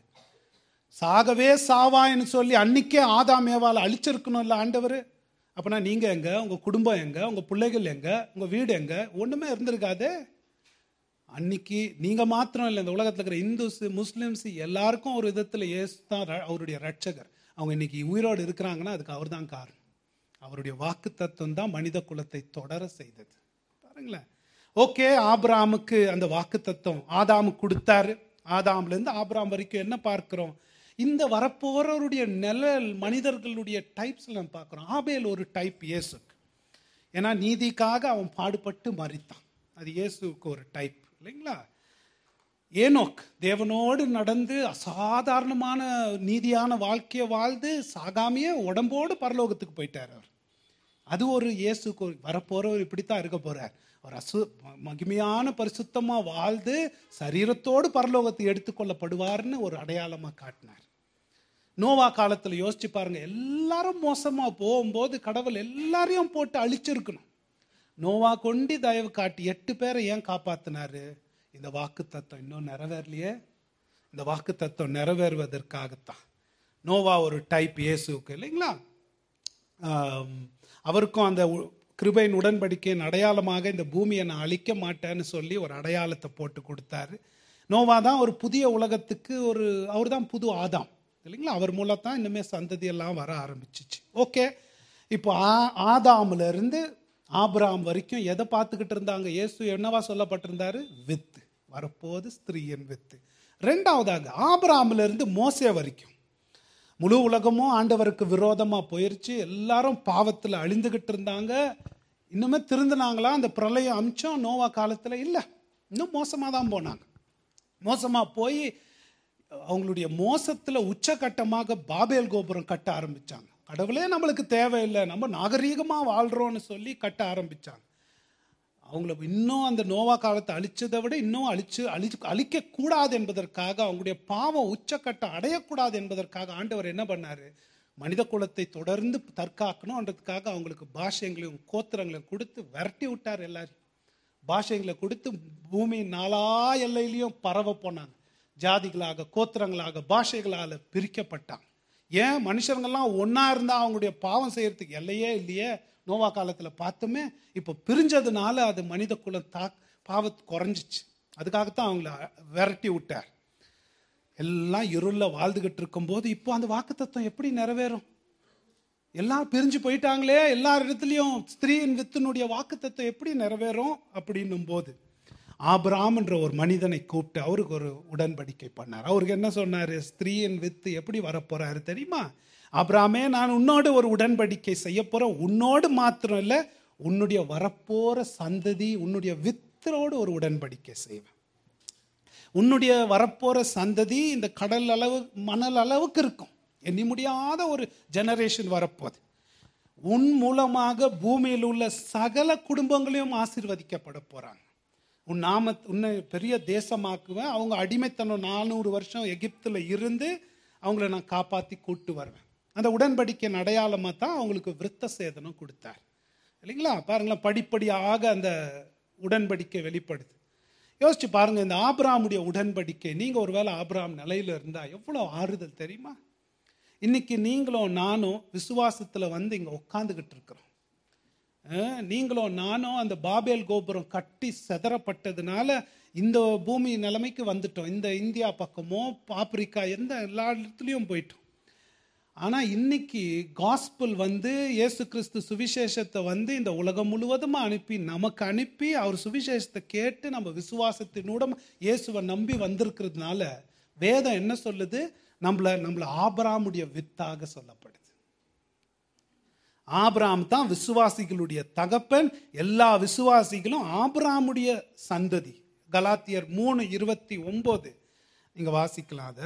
Speaker 1: சாகவே சாவான்னு சொல்லி அன்னைக்கே ஆதாம் ஏவால அழிச்சிருக்கணும்ல ஆண்டவர் அப்பனா நீங்க எங்க உங்க குடும்பம் எங்க உங்க பிள்ளைகள் எங்க உங்க வீடு எங்க ஒண்ணுமே இருந்திருக்காதே அன்னைக்கு நீங்க மாத்திரம் இல்லை இந்த உலகத்துல இருக்கிற இந்துஸ் முஸ்லிம்ஸ் எல்லாருக்கும் ஒரு விதத்துல இயேசு தான் ர- அவருடைய ரட்சகர் அவங்க இன்னைக்கு உயிரோடு இருக்கிறாங்கன்னா அதுக்கு அவர் தான் காரணம் அவருடைய வாக்கு தத்துவம் தான் மனித குலத்தை தொடர செய்தது பாருங்களேன் ஓகே ஆபிராமுக்கு அந்த வாக்கு தத்துவம் ஆதாமுக்கு கொடுத்தாரு ஆதாம்ல இருந்து ஆபிராம் வரைக்கும் என்ன பார்க்கிறோம் இந்த வரப்போறவருடைய நிழல் மனிதர்களுடைய டைப்ஸ் நம்ம பார்க்கிறோம் ஆபேல் ஒரு டைப் இயேசுக்கு ஏன்னா நீதிக்காக அவன் பாடுபட்டு மறித்தான் அது இயேசுக்கு ஒரு டைப் இல்லைங்களா ஏனோக் தேவனோடு நடந்து அசாதாரணமான நீதியான வாழ்க்கையை வாழ்ந்து சாகாமையே உடம்போடு பரலோகத்துக்கு போயிட்டார் அவர் அது ஒரு இயேசுக்கு ஒரு வரப்போறவர் இப்படித்தான் இருக்க போறார் அவர் அசு ம- மகிமையான பரிசுத்தமா வாழ்ந்து சரீரத்தோடு பரலோகத்தை எடுத்துக்கொள்ளப்படுவார்னு ஒரு அடையாளமா காட்டினார் நோவா காலத்துல யோசிச்சு பாருங்க எல்லாரும் மோசமா போகும்போது கடவுள் எல்லாரையும் போட்டு அழிச்சிருக்கணும் நோவா கொண்டி தயவு காட்டி எட்டு பேரை ஏன் காப்பாத்தினாரு இந்த வாக்கு தத்துவம் இன்னும் நிறைவேறலையே இந்த வாக்கு தத்துவம் நிறைவேறுவதற்காகத்தான் நோவா ஒரு டைப் இயேசுக்கு இல்லைங்களா ஆம், அவருக்கும் அந்த உ- கிருபையின் உடன்படிக்கையின் அடையாளமாக இந்த பூமியை நான் அழிக்க மாட்டேன்னு சொல்லி ஒரு அடையாளத்தை போட்டு கொடுத்தாரு நோவா தான் ஒரு புதிய உலகத்துக்கு ஒரு அவர் தான் புது ஆதாம் இல்லைங்களா அவர் மூலம் தான் இனிமேல் சந்ததி எல்லாம் வர ஆரம்பிச்சிச்சு ஓகே இப்போ ஆ- ஆதாம்ல இருந்து ஆபிராம் வரைக்கும் எதை பார்த்துக்கிட்டு இருந்தாங்க இயேசு என்னவா சொல்லப்பட்டிருந்தாரு வித்து வரப்போது ஸ்திரீயின் வித்து ரெண்டாவதாக ஆபிராம்ல இருந்து மோசே வரைக்கும் முழு உலகமும் ஆண்டவருக்கு விரோதமா போயிருச்சு எல்லாரும் பாவத்துல அழிந்துகிட்டு இருந்தாங்க இன்னுமே திருந்தினாங்களா அந்த பிரளயம் அம்சம் நோவா காலத்துல இல்ல இன்னும் மோசமா தான் போனாங்க மோசமா போய் அவங்களுடைய மோசத்துல உச்சகட்டமாக பாபேல் கோபுரம் கட்ட ஆரம்பிச்சாங்க கடவுளே நம்மளுக்கு தேவையில்லை நம்ம நாகரீகமா வாழ்றோம்னு சொல்லி கட்ட ஆரம்பிச்சாங்க அவங்கள இன்னும் அந்த நோவா காலத்தை அழிச்சதை விட இன்னும் அழிச்சு அழிச்சு அழிக்க கூடாது என்பதற்காக அவங்களுடைய பாவம் உச்சக்கட்ட அடையக்கூடாது என்பதற்காக ஆண்டவர் என்ன பண்ணாரு மனித குலத்தை தொடர்ந்து தற்காக்கணும்ன்றதுக்காக அவங்களுக்கு பாஷைங்களையும் கோத்திரங்களையும் கொடுத்து விரட்டி விட்டார் எல்லாரையும் பாஷைகளை கொடுத்து பூமி நாலா எல்லையிலையும் பரவ போனாங்க ஜாதிகளாக கோத்திரங்களாக பாஷைகளால் பிரிக்கப்பட்டாங்க ஏன் மனுஷங்கள்லாம் ஒண்ணா இருந்தா அவங்களுடைய பாவம் செய்யறதுக்கு எல்லையே இல்லையே நோவா காலத்துல பார்த்தோமே இப்போ பிரிஞ்சதுனால அது மனித குலம் தா பாவத்து குறைஞ்சிச்சு அதுக்காகத்தான் அவங்கள விரட்டி விட்டார் எல்லாம் இருள வாழ்ந்துகிட்டு இருக்கும்போது இப்போ அந்த வாக்குத்தத்தம் எப்படி நிறைவேறும் எல்லாம் பிரிஞ்சு போயிட்டாங்களே எல்லா இடத்துலையும் ஸ்திரீயின் வித்தினுடைய வாக்குத்தத்தம் எப்படி நிறைவேறும் அப்படின்னும் போது ஆபிராம்ன்ற ஒரு மனிதனை கூப்பிட்டு அவருக்கு ஒரு உடன்படிக்கை பண்ணார் அவருக்கு என்ன சொன்னாரு ஸ்திரீயின் வித்து எப்படி வரப்போறாரு தெரியுமா ஆபிராமே நான் உன்னோடு ஒரு உடன்படிக்கை செய்ய போறேன் உன்னோடு மாத்திரம் இல்லை உன்னுடைய வரப்போற சந்ததி உன்னுடைய வித்தரோடு ஒரு உடன்படிக்கை செய்வேன் உன்னுடைய வரப்போற சந்ததி இந்த கடல் அளவு மணல் அளவுக்கு இருக்கும் எண்ணி முடியாத ஒரு ஜெனரேஷன் வரப்போகுது உன் மூலமாக பூமியில் உள்ள சகல குடும்பங்களையும் ஆசீர்வதிக்கப்பட போறாங்க உன் நாம உன்னை பெரிய தேசமாக்குவேன் அவங்க அடிமைத்தனம் நானூறு வருஷம் எகிப்தில் இருந்து அவங்கள நான் காப்பாற்றி கூட்டு வருவேன் அந்த உடன்படிக்கையின் அடையாளமாக தான் அவங்களுக்கு விருத்த சேதனம் கொடுத்தார் இல்லைங்களா பாருங்களேன் படிப்படியாக அந்த உடன்படிக்கை வெளிப்படுது யோசிச்சு பாருங்க இந்த ஆபிராமுடைய உடன்படிக்கை நீங்க ஒருவேளை ஆபிராம் நிலையில இருந்தா எவ்வளவு ஆறுதல் தெரியுமா இன்னைக்கு நீங்களும் நானும் விசுவாசத்துல வந்து இங்க உட்காந்துக்கிட்டு இருக்கிறோம் அஹ், நீங்களும் நானும் அந்த பாபேல் கோபுரம் கட்டி செதறப்பட்டதுனால இந்த பூமி நிலைமைக்கு வந்துட்டோம் இந்த இந்தியா பக்கமோ ஆப்பிரிக்கா எந்த எல்லா இடத்துலையும் போயிட்டோம் ஆனா இன்னைக்கு காஸ்பிள் வந்து இயேசு கிறிஸ்து சுவிசேஷத்தை வந்து இந்த உலகம் முழுவதுமா அனுப்பி நமக்கு அனுப்பி அவர் சுவிசேஷத்தை கேட்டு நம்ம விசுவாசத்தினூட இயேசுவை நம்பி வந்திருக்கிறதுனால வேதம் என்ன சொல்லுது நம்மள நம்மள ஆபராமுடைய வித்தாக சொல்லப்படுது ஆபிராம் தான் விசுவாசிகளுடைய தகப்பன் எல்லா விசுவாசிகளும் ஆபிராமுடைய சந்ததி கலாத்தியர் மூணு இருபத்தி ஒன்பது நீங்க வாசிக்கலாம் அதை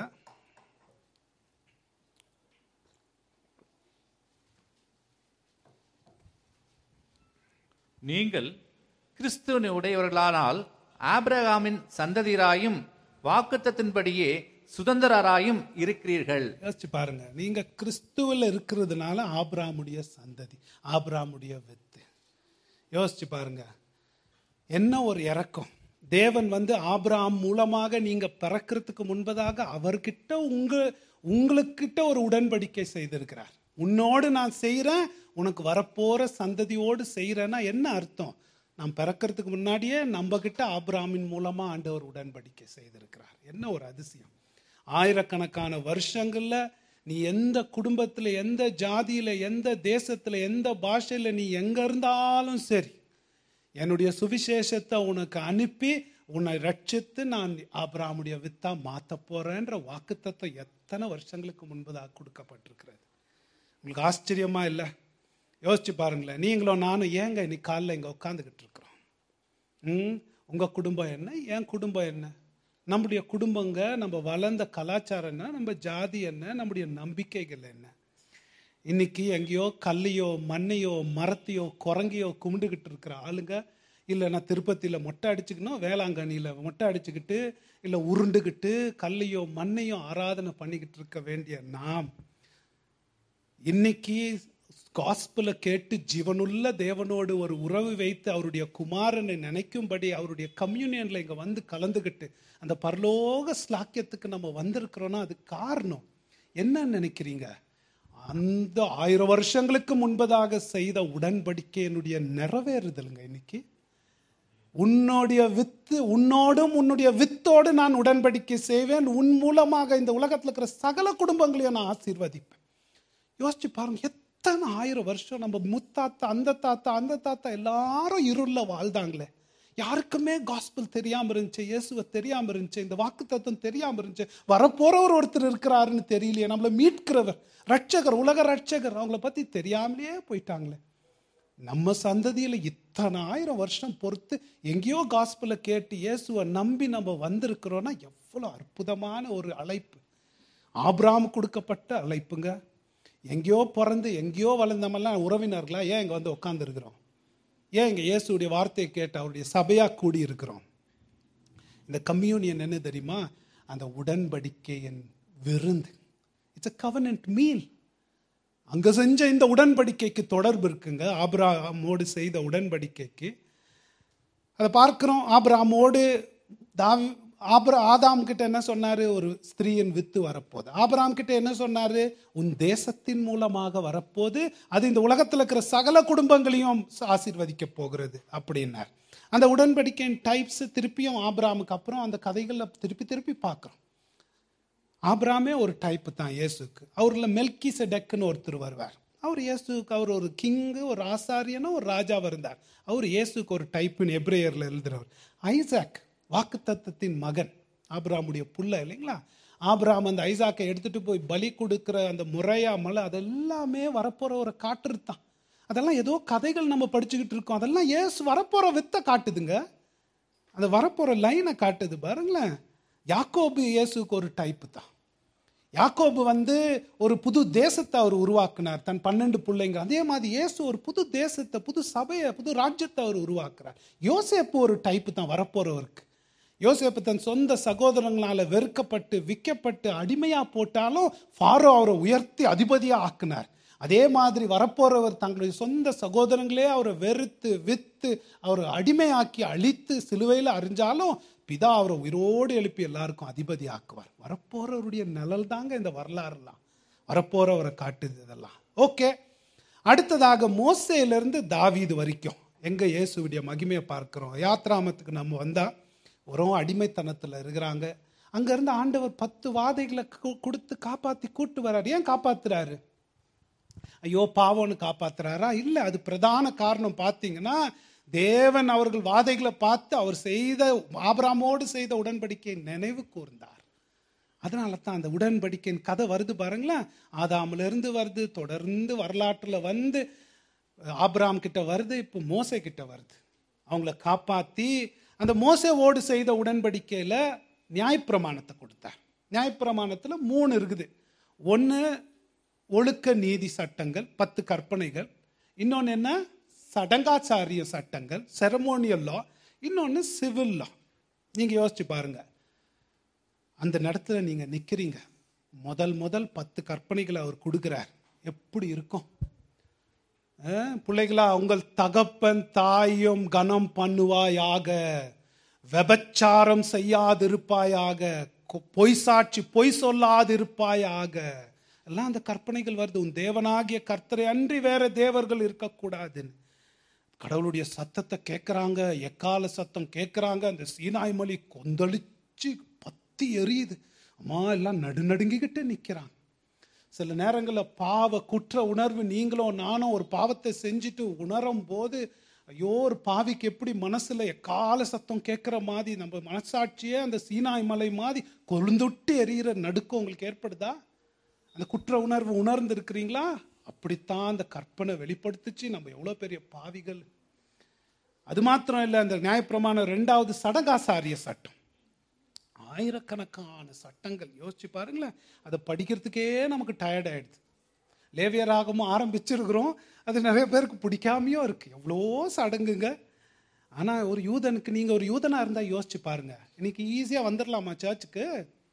Speaker 2: நீங்கள் கிறிஸ்துவின் உடையவர்களானால் ஆபிரகாமின் சந்ததியராயும் வாக்குத்தத்தின்படியே சுதந்திரராயும் இருக்கிறீர்கள்
Speaker 1: யோசிச்சு பாருங்க நீங்க கிறிஸ்துவில் இருக்கிறதுனால ஆபிராமுடைய சந்ததி ஆபிராமுடைய வித்து யோசிச்சு பாருங்க என்ன ஒரு இறக்கம் தேவன் வந்து ஆபிராம் மூலமாக நீங்க பிறக்கிறதுக்கு முன்பதாக அவர்கிட்ட உங்க உங்களுக்கிட்ட ஒரு உடன்படிக்கை செய்திருக்கிறார் உன்னோடு நான் செய்கிறேன் உனக்கு வரப்போற சந்ததியோடு செய்கிறேன்னா என்ன அர்த்தம் நான் பிறக்கிறதுக்கு முன்னாடியே நம்ம கிட்ட ஆபிராமின் மூலமா ஆண்டவர் உடன்படிக்கை செய்திருக்கிறார் என்ன ஒரு அதிசயம் ஆயிரக்கணக்கான வருஷங்கள்ல நீ எந்த குடும்பத்துல எந்த ஜாதியில எந்த தேசத்துல எந்த பாஷையில நீ எங்க இருந்தாலும் சரி என்னுடைய சுவிசேஷத்தை உனக்கு அனுப்பி உன்னை ரட்சித்து நான் ஆபிராமுடைய வித்தா மாத்த போறேன்ற வாக்குத்தத்தம் எத்தனை வருஷங்களுக்கு முன்பதாக கொடுக்கப்பட்டிருக்கிறது உங்களுக்கு ஆச்சரியமா இல்லை யோசிச்சு பாருங்களேன் நீங்களும் நானும் ஏங்க இன்னைக்கு காலைல இங்க உட்காந்துக்கிட்டு இருக்கிறோம் ம் உங்க குடும்பம் என்ன என் குடும்பம் என்ன நம்முடைய குடும்பங்க நம்ம வளர்ந்த கலாச்சாரம் என்ன நம்ம ஜாதி என்ன நம்முடைய நம்பிக்கைகள் என்ன இன்னைக்கு எங்கேயோ கல்லையோ மண்ணையோ மரத்தையோ குரங்கையோ கும்பிட்டுக்கிட்டு இருக்கிற ஆளுங்க இல்லை நான் திருப்பதியில் மொட்டை அடிச்சுக்கணும் வேளாங்கண்ணியில் மொட்டை அடிச்சுக்கிட்டு இல்லை உருண்டுக்கிட்டு கல்லையோ மண்ணையோ ஆராதனை பண்ணிக்கிட்டு இருக்க வேண்டிய நாம் இன்னைக்கு காஸ்பிள கேட்டு ஜீவனுள்ள தேவனோடு ஒரு உறவு வைத்து அவருடைய குமாரனை நினைக்கும்படி அவருடைய கம்யூனியன்ல இங்க வந்து கலந்துக்கிட்டு அந்த பரலோக ஸ்லாக்கியத்துக்கு நம்ம வந்திருக்கிறோம்னா அது காரணம் என்ன நினைக்கிறீங்க அந்த ஆயிரம் வருஷங்களுக்கு முன்பதாக செய்த உடன்படிக்கையினுடைய நிறைவேறுதலுங்க இன்னைக்கு உன்னுடைய வித்து உன்னோடும் உன்னுடைய வித்தோடு நான் உடன்படிக்கை செய்வேன் உன் மூலமாக இந்த உலகத்தில் இருக்கிற சகல குடும்பங்களையும் நான் ஆசீர்வதிப்பேன் யோசிச்சு பாருங்க எத்தனை ஆயிரம் வருஷம் நம்ம முத்தாத்தா அந்த தாத்தா அந்த தாத்தா எல்லாரும் இருள்ல வாழ்ந்தாங்களே யாருக்குமே காஸ்பிள் தெரியாம இருந்துச்சு இயேசுவை தெரியாம இருந்துச்சு இந்த வாக்கு தத்துவம் தெரியாம இருந்துச்சு வரப்போறவர் ஒருத்தர் இருக்கிறாருன்னு தெரியலையே நம்மளை மீட்கிறவர் ரட்சகர் உலக ரட்சகர் அவங்கள பத்தி தெரியாமலேயே போயிட்டாங்களே நம்ம சந்ததியில இத்தனை ஆயிரம் வருஷம் பொறுத்து எங்கேயோ காஸ்பிள கேட்டு இயேசுவை நம்பி நம்ம வந்திருக்கிறோம்னா எவ்வளவு அற்புதமான ஒரு அழைப்பு ஆபிராம் கொடுக்கப்பட்ட அழைப்புங்க எங்கேயோ பிறந்து எங்கேயோ வளர்ந்தமெல்லாம் உறவினர்களா ஏன் இங்க வந்து உட்காந்துருக்கிறோம் ஏன் இங்க இயேசுடைய வார்த்தையை கேட்டு அவருடைய சபையா கூடி இருக்கிறோம் இந்த கம்யூனியன் என்ன தெரியுமா அந்த உடன்படிக்கையின் விருந்து இட்ஸ் அ கவர்னன்ட் மீல் அங்க செஞ்ச இந்த உடன்படிக்கைக்கு தொடர்பு இருக்குங்க ஆபிராமோடு செய்த உடன்படிக்கைக்கு அதை பார்க்கிறோம் ஆபிராமோடு தாவி ஆபிர ஆதாம் கிட்ட என்ன சொன்னாரு ஒரு ஸ்திரீயின் வித்து வரப்போகுது ஆபிராம் கிட்ட என்ன சொன்னாரு உன் தேசத்தின் மூலமாக வரப்போது அது இந்த உலகத்தில் இருக்கிற சகல குடும்பங்களையும் ஆசீர்வதிக்க போகிறது அப்படின்னார் அந்த உடன்படிக்கையின் டைப்ஸ் திருப்பியும் ஆபிராமுக்கு அப்புறம் அந்த கதைகளில் திருப்பி திருப்பி பார்க்குறோம் ஆபிராமே ஒரு டைப்பு தான் இயேசுக்கு அவரில் மெல்கி செடக்குன்னு ஒருத்தர் வருவார் அவர் இயேசுக்கு அவர் ஒரு கிங்கு ஒரு ஆசாரியனும் ஒரு ராஜாவாக இருந்தார் அவர் இயேசுக்கு ஒரு டைப்புன்னு எப்ரேயரில் எழுதுறவர் ஐசாக் வாக்குத்தத்தத்தின் மகன் ஆபிராமுடைய புள்ள இல்லைங்களா ஆபிராம் அந்த ஐசாக்கை எடுத்துட்டு போய் பலி கொடுக்கிற அந்த முறையா மலை அதெல்லாமே வரப்போற ஒரு காற்று தான் அதெல்லாம் ஏதோ கதைகள் நம்ம படிச்சுக்கிட்டு இருக்கோம் அதெல்லாம் ஏசு வரப்போற வித்தை காட்டுதுங்க அந்த வரப்போற லைனை காட்டுது பாருங்களேன் யாக்கோபு இயேசுக்கு ஒரு டைப்பு தான் யாக்கோபு வந்து ஒரு புது தேசத்தை அவர் உருவாக்குனார் தன் பன்னெண்டு பிள்ளைங்க அதே மாதிரி இயேசு ஒரு புது தேசத்தை புது சபையை புது ராஜ்யத்தை அவர் உருவாக்குறார் யோசேப்பு ஒரு டைப்பு தான் வரப்போறவருக்கு யோசேப்பு தன் சொந்த சகோதரங்களால வெறுக்கப்பட்டு விற்கப்பட்டு அடிமையா போட்டாலும் ஃபாரோ அவரை உயர்த்தி அதிபதியா ஆக்குனார் அதே மாதிரி வரப்போறவர் தங்களுடைய சொந்த சகோதரங்களே அவரை வெறுத்து வித்து அவரை அடிமையாக்கி அழித்து சிலுவையில் அறிஞ்சாலும் பிதா அவரை உயிரோடு எழுப்பி எல்லாருக்கும் அதிபதி ஆக்குவார் வரப்போறவருடைய நிழல் தாங்க இந்த வரலாறுலாம் வரப்போறவரை காட்டுது இதெல்லாம் ஓகே அடுத்ததாக மோசையிலிருந்து தாவீது வரைக்கும் எங்க இயேசுவுடைய மகிமையை பார்க்கிறோம் யாத்ராமத்துக்கு நம்ம வந்தா ஒரு அடிமைத்தனத்துல இருக்கிறாங்க அங்க இருந்து ஆண்டவர் பத்து வாதைகளை கு- கொடுத்து காப்பாத்தி கூட்டு வர்றாரு ஏன் காப்பாத்துறாரு ஐயோ பாவம்னு காப்பாத்துறாரா இல்ல அது பிரதான காரணம் பார்த்தீங்கன்னா தேவன் அவர்கள் வாதைகளை பார்த்து அவர் செய்த ஆபிராமோடு செய்த உடன்படிக்கையை நினைவு கூர்ந்தார் அதனால தான் அந்த உடன்படிக்கையின் கதை வருது பாருங்களேன் ஆதாமில இருந்து வருது தொடர்ந்து வரலாற்றுல வந்து ஆபிராம் கிட்ட வருது இப்போ மோசே கிட்ட வருது அவங்கள காப்பாத்தி அந்த மோசேவோடு செய்த உடன்படிக்கையில நியாயப்பிரமாணத்தை கொடுத்தார் நியாயப்பிரமாணத்துல மூணு இருக்குது ஒன்று ஒழுக்க நீதி சட்டங்கள் பத்து கற்பனைகள் இன்னொன்று என்ன சடங்காச்சாரிய சட்டங்கள் செரமோனியல் லா இன்னொன்று சிவில் லா நீங்கள் யோசிச்சு பாருங்க அந்த இடத்துல நீங்கள் நிற்கிறீங்க முதல் முதல் பத்து கற்பனைகளை அவர் கொடுக்குறார் எப்படி இருக்கும் அஹ், பிள்ளைகளா உங்கள் தகப்பன் தாயும் கனம் பண்ணுவாயாக விபச்சாரம் செய்யாதிருப்பாயாக கொ- பொய் சாட்சி பொய் சொல்லாதிருப்பாயாக எல்லாம் அந்த கற்பனைகள் வருது உன் தேவனாகிய கர்த்தரை அன்றி வேற தேவர்கள் இருக்கக்கூடாதுன்னு கடவுளுடைய சத்தத்தை கேட்குறாங்க எக்கால சத்தம் கேட்குறாங்க அந்த சீனாய் மொழி கொந்தளிச்சு பத்தி எரியுது அம்மா எல்லாம் நடுநடுங்கிக்கிட்டு நிற்கிறாங்க சில நேரங்களில் பாவ குற்ற உணர்வு நீங்களும் நானும் ஒரு பாவத்தை செஞ்சுட்டு உணரும் போது ஐயோ ஒரு பாவிக்கு எப்படி மனசுல எக்கால சத்தம் கேட்குற மாதிரி நம்ம மனசாட்சியே அந்த சீனாய் மலை மாதிரி கொழுந்துட்டு எரியிற நடுக்கம் உங்களுக்கு ஏற்படுதா அந்த குற்ற உணர்வு உணர்ந்து இருக்கிறீங்களா அப்படித்தான் அந்த கற்பனை வெளிப்படுத்துச்சு நம்ம எவ்வளோ பெரிய பாவிகள் அது மாத்திரம் இல்லை அந்த நியாயப்பிரமாணம் ரெண்டாவது சடகாசாரிய சட்டம் ஆயிரக்கணக்கான சட்டங்கள் யோசிச்சு பாருங்களேன் அதை படிக்கிறதுக்கே நமக்கு டயர்ட் ஆயிடுது லேவியராகமும் ஆரம்பிச்சிருக்கிறோம் அது நிறைய பேருக்கு பிடிக்காமையும் இருக்கு எவ்வளோ சடங்குங்க ஆனால் ஒரு யூதனுக்கு நீங்கள் ஒரு யூதனாக இருந்தால் யோசிச்சு பாருங்க இன்னைக்கு ஈஸியாக வந்துடலாமா சர்ச்சுக்கு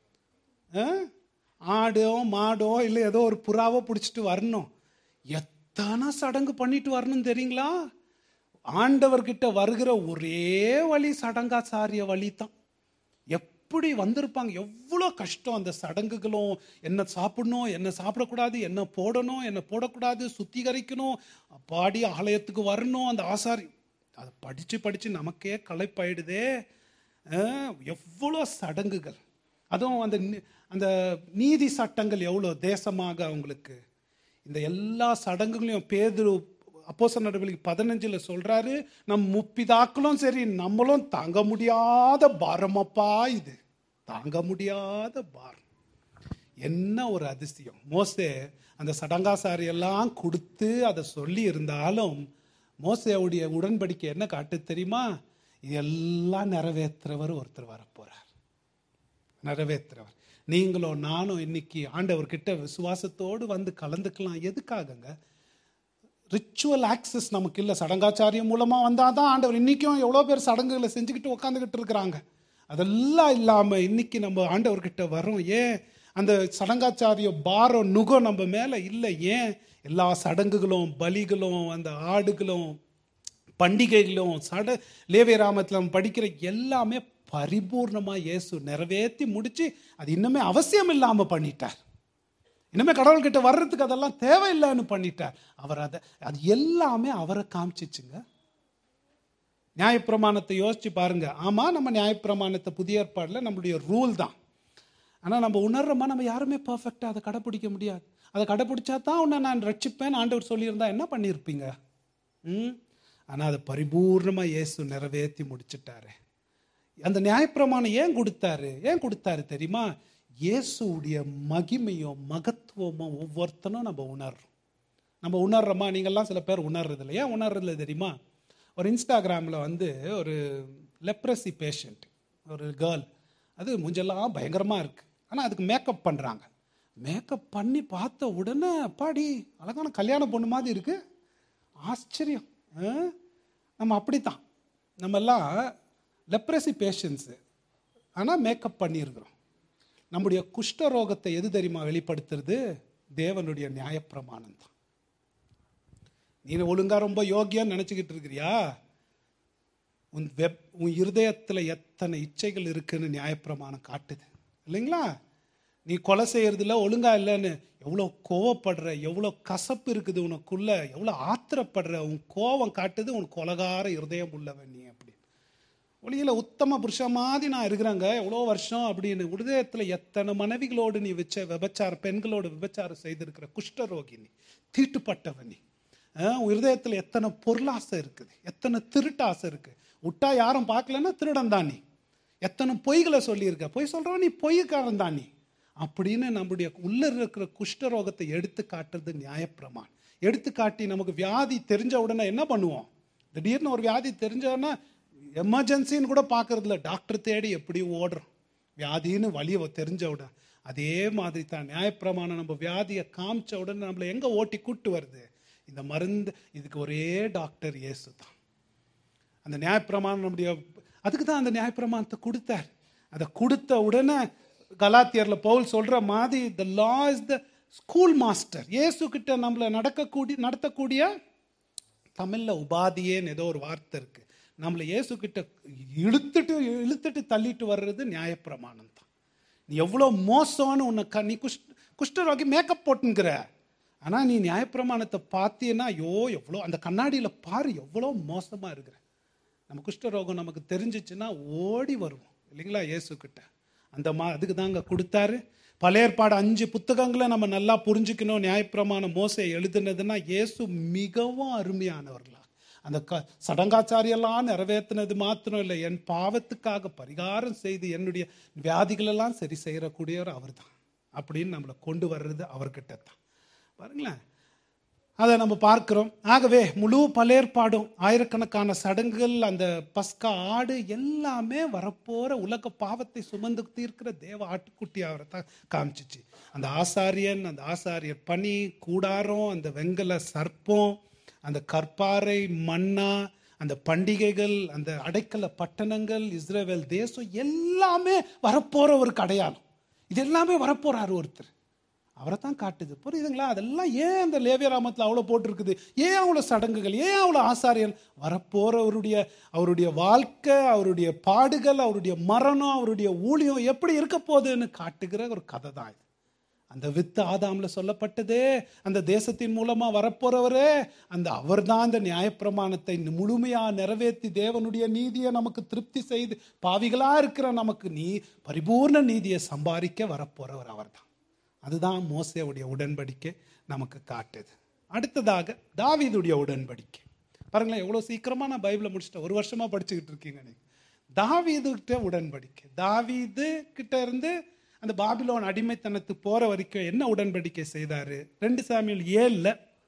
Speaker 1: ஆ? ஆடோ மாடோ இல்லை ஏதோ ஒரு புறாவோ பிடிச்சிட்டு வரணும் எத்தனை சடங்கு பண்ணிட்டு வரணும் தெரியுங்களா ஆண்டவர்கிட்ட வருகிற ஒரே வழி சடங்காச்சாரிய வழி தான் எப்படி வந்திருப்பாங்க எவ்வளோ கஷ்டம் அந்த சடங்குகளும் என்ன சாப்பிடணும் என்ன சாப்பிடக்கூடாது என்ன போடணும் என்ன போடக்கூடாது சுத்திகரிக்கணும் பாடி ஆலயத்துக்கு வரணும் அந்த ஆசாரி அதை படித்து படித்து நமக்கே களைப்பாயிடுதே அஹ், எவ்வளோ சடங்குகள் அதுவும் அந்த நி- அந்த நீதி சட்டங்கள் எவ்வளோ தேசமாக அவங்களுக்கு இந்த எல்லா சடங்குகளையும் பேதுரு அப்போச நடவடிக்கை பதினஞ்சில் சொல்றாரு நம் முப்பிதாக்களும் சரி நம்மளும் தாங்க முடியாத பாரமப்பா இது தாங்க முடியாத பாரம் என்ன ஒரு அதிசயம் மோசே அந்த சடங்காசாரி எல்லாம் கொடுத்து அதை சொல்லி இருந்தாலும் மோசேவுடைய உடன்படிக்கை என்ன காட்டு தெரியுமா இதெல்லாம் நிறைவேற்றுறவர் ஒருத்தர் வரப்போறார் நிறைவேற்றுறவர் நீங்களும் நானும் இன்னைக்கு ஆண்டவர்கிட்ட விசுவாசத்தோடு வந்து கலந்துக்கலாம் எதுக்காகங்க ரிச்சுவல் ஆக்சஸ் நமக்கு இல்லை சடங்காச்சாரியம் மூலமாக வந்தால் தான் ஆண்டவர் இன்றைக்கும் எவ்வளோ பேர் சடங்குகளை செஞ்சுக்கிட்டு உட்காந்துக்கிட்டு இருக்கிறாங்க அதெல்லாம் இல்லாமல் இன்னைக்கு நம்ம ஆண்டவர்கிட்ட வரோம் ஏன் அந்த சடங்காச்சாரிய பாரம் நுகம் நம்ம மேலே இல்லை ஏன் எல்லா சடங்குகளும் பலிகளும் அந்த ஆடுகளும் பண்டிகைகளும் சட லேவியராமத்தில் நம்ம படிக்கிற எல்லாமே பரிபூர்ணமாக இயேசு நிறைவேற்றி முடிச்சு அது இன்னுமே அவசியம் இல்லாமல் பண்ணிட்டார் இனிமே கடவுள்கிட்ட வர்றதுக்கு அதெல்லாம் தேவையில்லைன்னு பண்ணிட்டார் அவர் அதை அது எல்லாமே அவரை காமிச்சிச்சுங்க நியாயப்பிரமாணத்தை யோசிச்சு பாருங்க ஆமா நம்ம நியாயப்பிரமாணத்தை புதிய ஏற்பாடில் நம்மளுடைய ரூல் தான் ஆனா நம்ம உணர்றோமா நம்ம யாருமே பர்ஃபெக்டாக அதை கடைப்பிடிக்க முடியாது அதை கடைப்பிடிச்சா தான் உன்னை நான் ரட்சிப்பேன் ஆண்டவர் சொல்லியிருந்தா என்ன பண்ணியிருப்பீங்க ம் ஆனா அதை பரிபூர்ணமா இயேசு நிறைவேற்றி முடிச்சிட்டாரு அந்த நியாயப்பிரமாணம் ஏன் கொடுத்தாரு ஏன் கொடுத்தாரு தெரியுமா இயேசுடைய மகிமையும் மகத்துவமும் ஒவ்வொருத்தனும் நம்ம உணர்றோம் நம்ம உணர்றோமா நீங்கள்லாம் சில பேர் உணர்றது இல்லை ஏன் உணர்றதில்ல தெரியுமா ஒரு இன்ஸ்டாகிராமில் வந்து ஒரு லெப்ரசி பேஷண்ட் ஒரு கேர்ள் அது மூஞ்செல்லாம் பயங்கரமாக இருக்குது ஆனால் அதுக்கு மேக்கப் பண்ணுறாங்க மேக்கப் பண்ணி பார்த்த உடனே அப்பாடி அழகான கல்யாண பொண்ணு மாதிரி இருக்கு ஆச்சரியம் ஆ? நம்ம அப்படித்தான் நம்ம எல்லாம் லெப்ரசி பேஷண்ட்ஸு ஆனால் மேக்கப் பண்ணியிருக்கிறோம் நம்முடைய குஷ்டரோகத்தை எது தெரியுமா வெளிப்படுத்துறது தேவனுடைய நியாயப்பிரமாணம் தான் நீ ஒழுங்கா ரொம்ப யோகியான்னு நினச்சிக்கிட்டு இருக்கிறியா உன் வெப் உன் இருதயத்தில் எத்தனை இச்சைகள் இருக்குன்னு நியாயப்பிரமாணம் காட்டுது இல்லைங்களா நீ கொலை செய்யறதுல ஒழுங்கா இல்லைன்னு எவ்வளோ கோவப்படுற எவ்வளோ கசப்பு இருக்குது உனக்குள்ள எவ்வளோ ஆத்திரப்படுற உன் கோவம் காட்டுது உன் கொலகார இருதயம் உள்ளவன் நீ அப்படி ஒளியில உத்தம புருஷன் மாதிரி நான் இருக்கிறேங்க எவ்வளோ வருஷம் அப்படின்னு உதயத்தில் எத்தனை மனைவிகளோடு நீ வச்ச விபச்சார பெண்களோடு விபச்சாரம் செய்திருக்கிற குஷ்டரோகி நீ தீட்டுப்பட்டவன் நீ ஆஹ், உன் இருதயத்தில் எத்தனை பொருளாசை இருக்குது எத்தனை திருட்டாசை இருக்கு விட்டா யாரும் பார்க்கலன்னா திருடன் தான் நீ எத்தனை பொய்களை சொல்லியிருக்க பொய் சொல்றவன் நீ பொய்க்காரன் தான் நீ அப்படின்னு நம்முடைய உள்ள இருக்கிற குஷ்டரோகத்தை எடுத்து காட்டுறது நியாயப்பிரமான் எடுத்து காட்டி நமக்கு வியாதி தெரிஞ்ச உடனே என்ன பண்ணுவோம் திடீர்னு ஒரு வியாதி தெரிஞ்ச உடனே எமர்ஜென்சின்னு கூட பார்க்கறது இல்ல டாக்டர் தேடி எப்படி ஓடுறோம் வியாதின்னு வழியை தெரிஞ்ச உடனே அதே மாதிரி தான் நியாயப்பிரமாணம் நம்ம வியாதியை காமிச்ச உடனே நம்மளை எங்க ஓட்டி கூட்டு வருது இந்த மருந்து இதுக்கு ஒரே டாக்டர் இயேசு தான் அந்த நியாயப்பிரமாணம் நம்முடைய அதுக்கு தான் அந்த நியாயப்பிரமாணத்தை கொடுத்தார் அதை கொடுத்த உடனே கலாத்தியர்ல பவுல் சொல்ற மாதிரி the law is the schoolmaster இயேசு கிட்ட நம்மள நடக்கக்கூடிய நடத்தக்கூடிய தமிழ்ல உபாதியேன்னு ஏதோ ஒரு வார்த்தை இருக்கு நம்மளை இயேசு கிட்ட இழுத்துட்டு இழுத்துட்டு தள்ளிட்டு வர்றது நியாயப்பிரமாணம் தான் நீ எவ்வளோ மோசம்னு உன்னை க நீ குஷ்ட குஷ்டரோகி மேக்கப் போட்டுங்கிற ஆனால் நீ நியாயப்பிரமாணத்தை பார்த்தீன்னா ஐயோ எவ்வளோ அந்த கண்ணாடியில் பாரு எவ்வளோ மோசமாக இருக்கிற நம்ம குஷ்டரோகம் நமக்கு தெரிஞ்சிச்சுன்னா ஓடி வருவோம் இல்லைங்களா இயேசு கிட்ட அந்த மா அதுக்கு தாங்க கொடுத்தாரு பழைய ஏற்பாடு அஞ்சு புத்தகங்களை நம்ம நல்லா புரிஞ்சுக்கணும் நியாயப்பிரமாணம் மோசை எழுதுனதுன்னா இயேசு மிகவும் அருமையானவர்களா அந்த க சடங்காச்சாரியெல்லாம் நிறைவேற்றினது மாத்திரம் இல்லை என் பாவத்துக்காக பரிகாரம் செய்து என்னுடைய வியாதிகளெல்லாம் சரி செய்யக்கூடியவர் அவர் தான் அப்படின்னு நம்மளை கொண்டு வர்றது அவர்கிட்ட தான் பாருங்களேன் அதை நம்ம பார்க்கிறோம் ஆகவே முழு பலேற்பாடும் ஆயிரக்கணக்கான சடங்குகள் அந்த பஸ்கா ஆடு எல்லாமே வரப்போற உலக பாவத்தை சுமந்து தீர்க்கிற தேவ ஆட்டுக்குட்டி அவரை தான் காமிச்சிச்சு அந்த ஆசாரியன் அந்த ஆசாரியர் பனி கூடாரம் அந்த வெங்கல சர்ப்பம் அந்த கற்பாறை மண்ணா அந்த பண்டிகைகள் அந்த அடைக்கல பட்டணங்கள் இஸ்ரேல் தேசம் எல்லாமே வரப்போற ஒரு அடையாளம் இது எல்லாமே வரப்போறாரு ஒருத்தர் அவரை தான் காட்டுது புரியுதுங்களா அதெல்லாம் ஏன் அந்த லேவியராமத்தில் அவ்வளோ போட்டிருக்குது ஏன் அவ்வளோ சடங்குகள் ஏன் அவ்வளோ ஆசாரியன் வரப்போறவருடைய அவருடைய வாழ்க்கை அவருடைய பாடுகள் அவருடைய மரணம் அவருடைய ஊழியம் எப்படி இருக்க போகுதுன்னு காட்டுகிற ஒரு கதை தான் இது அந்த வித்து ஆதாம்ல சொல்லப்பட்டதே அந்த தேசத்தின் மூலமா வரப்போறவரே அந்த அவர்தான் அந்த நியாயப்பிரமாணத்தை முழுமையா நிறைவேற்றி தேவனுடைய நீதியை நமக்கு திருப்தி செய்து பாவிகளா இருக்கிற நமக்கு நீ பரிபூர்ண நீதியை சம்பாதிக்க வரப்போறவர் அவர்தான் அதுதான் மோசேவுடைய உடன்படிக்கை நமக்கு காட்டுது அடுத்ததாக தாவீதுடைய உடன்படிக்கை பாருங்களேன் எவ்வளோ சீக்கிரமா நான் பைபிளை முடிச்சிட்டேன் ஒரு வருஷமா படிச்சுக்கிட்டு இருக்கீங்க நீங்க தாவீது கிட்ட உடன்படிக்கை தாவீது கிட்ட இருந்து அந்த பாபிலோன் அடிமைத்தனத்துக்கு போற வரைக்கும் என்ன உடன்படிக்கை செய்தாரு ரெண்டு சாமியில் ஏழுல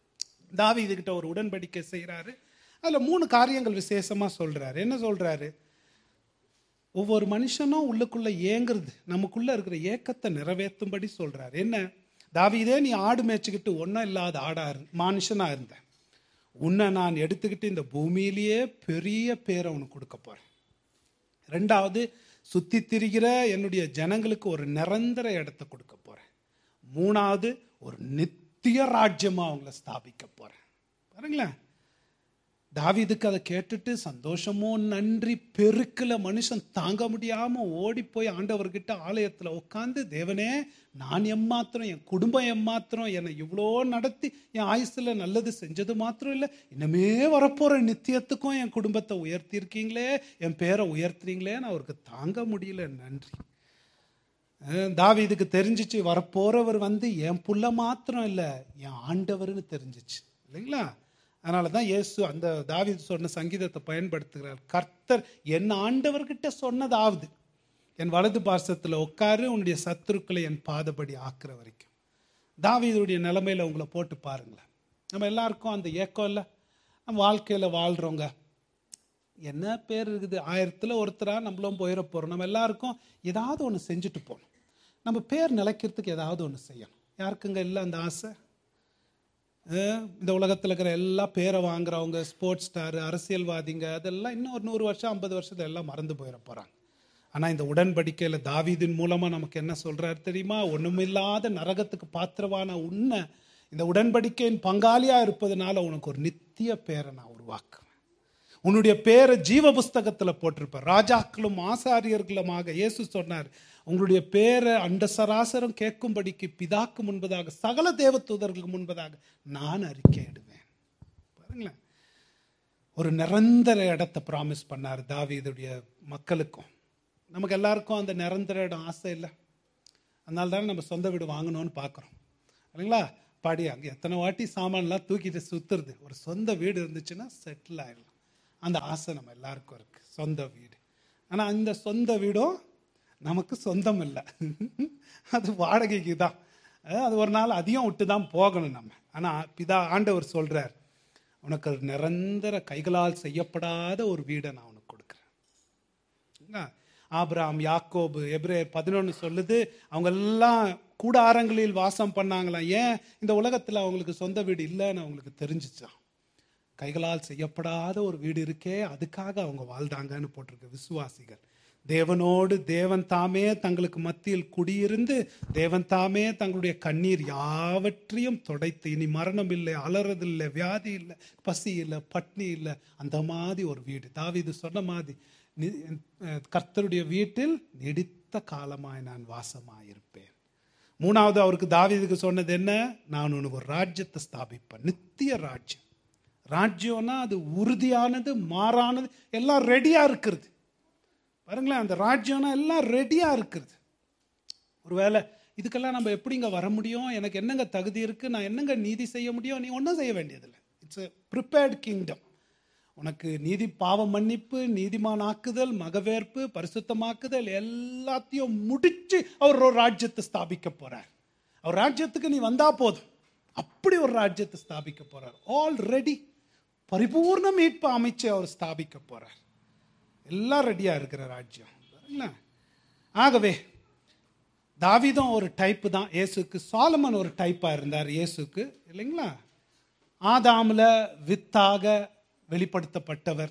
Speaker 1: தாவீது கிட்ட ஒரு உடன்படிக்கை செய்கிறாரு அதுல மூணு காரியங்கள் விசேஷமா சொல்றாரு என்ன சொல்றாரு ஒவ்வொரு மனுஷனும் உள்ளுக்குள்ள ஏங்குறது நமக்குள்ள இருக்கிற ஏக்கத்தை நிறைவேற்றும்படி சொல்றாரு என்ன தாவீதே நீ ஆடு மேய்ச்சிக்கிட்டு ஒன்றும் இல்லாத ஆடா இரு- மனுஷனா இருந்த உன்னை நான் எடுத்துக்கிட்டு இந்த பூமியிலேயே பெரிய பேரை உனக்கு கொடுக்க போறேன் ரெண்டாவது சுத்தி திரிகிற என்னுடைய ஜனங்களுக்கு ஒரு நிரந்தர இடத்தை கொடுக்க போறேன் மூணாவது ஒரு நித்திய ராஜ்யமா அவங்கள ஸ்தாபிக்க போறேன் பாருங்களேன் தாவீதுக்கு அதை கேட்டுட்டு சந்தோஷமோ நன்றி பெருக்கல மனுஷன் தாங்க முடியாம ஓடி போய் ஆண்டவர்கிட்ட ஆலயத்துல உட்காந்து தேவனே நான் எம்மாத்திரம் என் குடும்பம் எம்மாத்திரம் என்னை இவ்வளோ நடத்தி என் ஆயுசுல நல்லது செஞ்சது மாத்திரம் இல்லை இன்னமே வரப்போற நித்தியத்துக்கும் என் குடும்பத்தை உயர்த்தியிருக்கீங்களே என் பேரை உயர்த்துறீங்களேன்னு அவருக்கு தாங்க முடியல நன்றி அஹ் தாவீதுக்கு தெரிஞ்சிச்சு வரப்போறவர் வந்து என் புள்ள மாத்திரம் இல்லை என் ஆண்டவர்னு தெரிஞ்சிச்சு இல்லைங்களா அதனால தான் இயேசு அந்த தாவீது சொன்ன சங்கீதத்தை பயன்படுத்துகிறார் கர்த்தர் என் ஆண்டவர்கிட்ட சொன்னதாவது என் வலது பாசத்தில் உட்காரு உன்னுடைய சத்துருக்களை என் பாதபடி ஆக்குற வரைக்கும் தாவீதுடைய நிலைமையில உங்களை போட்டு பாருங்களேன் நம்ம எல்லாருக்கும் அந்த ஏக்கம் இல்லை நம்ம வாழ்க்கையில் வாழ்கிறோங்க என்ன பேர் இருக்குது ஆயிரத்தில் ஒருத்தராக நம்மளும் போயிட போகிறோம் நம்ம எல்லாருக்கும் ஏதாவது ஒன்று செஞ்சுட்டு போகணும் நம்ம பேர் நிலைக்கிறதுக்கு ஏதாவது ஒன்று செய்யணும் யாருக்குங்க இல்லை அந்த ஆசை அஹ் இந்த உலகத்தில் இருக்கிற எல்லா பேரை வாங்குறவங்க ஸ்போர்ட்ஸ் ஸ்டார் அரசியல்வாதிங்க அதெல்லாம் இன்னும் ஒரு நூறு வருஷம் ஐம்பது வருஷத்துல எல்லாம் மறந்து போயிட போகிறாங்க ஆனால் இந்த உடன்படிக்கையில் தாவீதின் மூலமாக நமக்கு என்ன சொல்கிறாரு தெரியுமா ஒன்றுமில்லாத நரகத்துக்கு பாத்திரமான உன்னை இந்த உடன்படிக்கையின் பங்காளியாக இருப்பதனால உனக்கு ஒரு நித்திய பேரை நான் உருவாக்குவேன் உன்னுடைய பேரை ஜீவ புஸ்தகத்தில் போட்டிருப்பார் ராஜாக்களும் ஆசாரியர்களுமாக இயேசு சொன்னார் உங்களுடைய பேரை அண்ட சராசரம் கேட்கும்படிக்கு பிதாக்கு முன்பதாக சகல தேவதூதர்களுக்கு முன்பதாக நான் அறிக்கையிடுவேன் பாருங்களேன் ஒரு நிரந்தர இடத்தை ப்ராமிஸ் பண்ணார் தாவீதுடைய மக்களுக்கும் நமக்கு எல்லாருக்கும் அந்த நிரந்தர இடம் ஆசை இல்லை அதனால தானே நம்ம சொந்த வீடு வாங்கணும்னு பார்க்குறோம் இல்லைங்களா பாடி அங்கே எத்தனை வாட்டி சாமான்லாம் தூக்கிட்டு சுற்றுறது ஒரு சொந்த வீடு இருந்துச்சுன்னா செட்டில் ஆயிடலாம் அந்த ஆசை நம்ம எல்லாருக்கும் இருக்கு சொந்த வீடு ஆனால் அந்த சொந்த வீடும் நமக்கு சொந்தம் இல்லை அது வாடகைக்கு தான் அஹ் அது ஒரு நாள் அதையும் விட்டு தான் போகணும் நம்ம ஆனால் பிதா ஆண்டவர் சொல்றார் உனக்கு ஒரு நிரந்தர கைகளால் செய்யப்படாத ஒரு வீடை நான் உனக்கு கொடுக்குறேன் என்ன? ஆபிராம் யாக்கோபு எப்ரேர் பதினொன்று சொல்லுது அவங்க எல்லாம் கூடாரங்களில் வாசம் பண்ணாங்களாம் ஏன் இந்த உலகத்தில் அவங்களுக்கு சொந்த வீடு இல்லைன்னு அவங்களுக்கு தெரிஞ்சிச்சான் கைகளால் செய்யப்படாத ஒரு வீடு இருக்கே அதுக்காக அவங்க வாழ்ந்தாங்கன்னு போட்டிருக்கு விசுவாசிகள் தேவனோடு தேவன் தாமே தங்களுக்கு மத்தியில் குடியிருந்து தேவன் தாமே தங்களுடைய கண்ணீர் யாவற்றையும் துடைத்து இனி மரணம் இல்லை அலறதில்லை வியாதி இல்லை பசி இல்லை பட்னி இல்லை அந்த மாதிரி ஒரு வீடு தாவீது சொன்ன மாதிரி நி- அஹ் கர்த்தருடைய வீட்டில் நீடித்த காலமாய் நான் வாசமாயிருப்பேன் மூணாவது அவருக்கு தாவீதுக்கு சொன்னது என்ன நான் உனக்கு ஒரு ராஜ்யத்தை ஸ்தாபிப்பேன் நித்திய ராஜ்யம் ராஜ்யம்னா அது உறுதியானது மாறானது எல்லாம் ரெடியா இருக்கிறது பாருங்களேன் அந்த ராஜ்யம்னா எல்லாம் ரெடியா இருக்கிறது ஒருவேளை இதுக்கெல்லாம் நம்ம எப்படிங்க வர முடியும் எனக்கு என்னங்க தகுதி இருக்கு நான் என்னங்க நீதி செய்ய முடியும் நீ ஒன்றும் செய்ய வேண்டியதில்லை இட்ஸ் எ ப்ரிப்பேர்ட் கிங்டம் உனக்கு நீதி பாவ மன்னிப்பு நீதிமான் ஆக்குதல் மகவேற்பு பரிசுத்தமாக்குதல் எல்லாத்தையும் முடிச்சு அவர் ஒரு ராஜ்யத்தை ஸ்தாபிக்க போறார் அவர் ராஜ்யத்துக்கு நீ வந்தா போதும் அப்படி ஒரு ராஜ்யத்தை ஸ்தாபிக்க போறார் ஆல்ரெடி பரிபூர்ண மீட்பு அமைச்சு அவர் ஸ்தாபிக்க போறார் எல்லாம் ரெடியா இருக்கிற ராஜ்யம் என்ன? ஆகவே தாவீதும் ஒரு டைப்பு தான் இயேசுக்கு சாலமன் ஒரு டைப்பா இருந்தார் இயேசுக்கு இல்லைங்களா ஆதாம்ல வித்தாக வெளிப்படுத்தப்பட்டவர்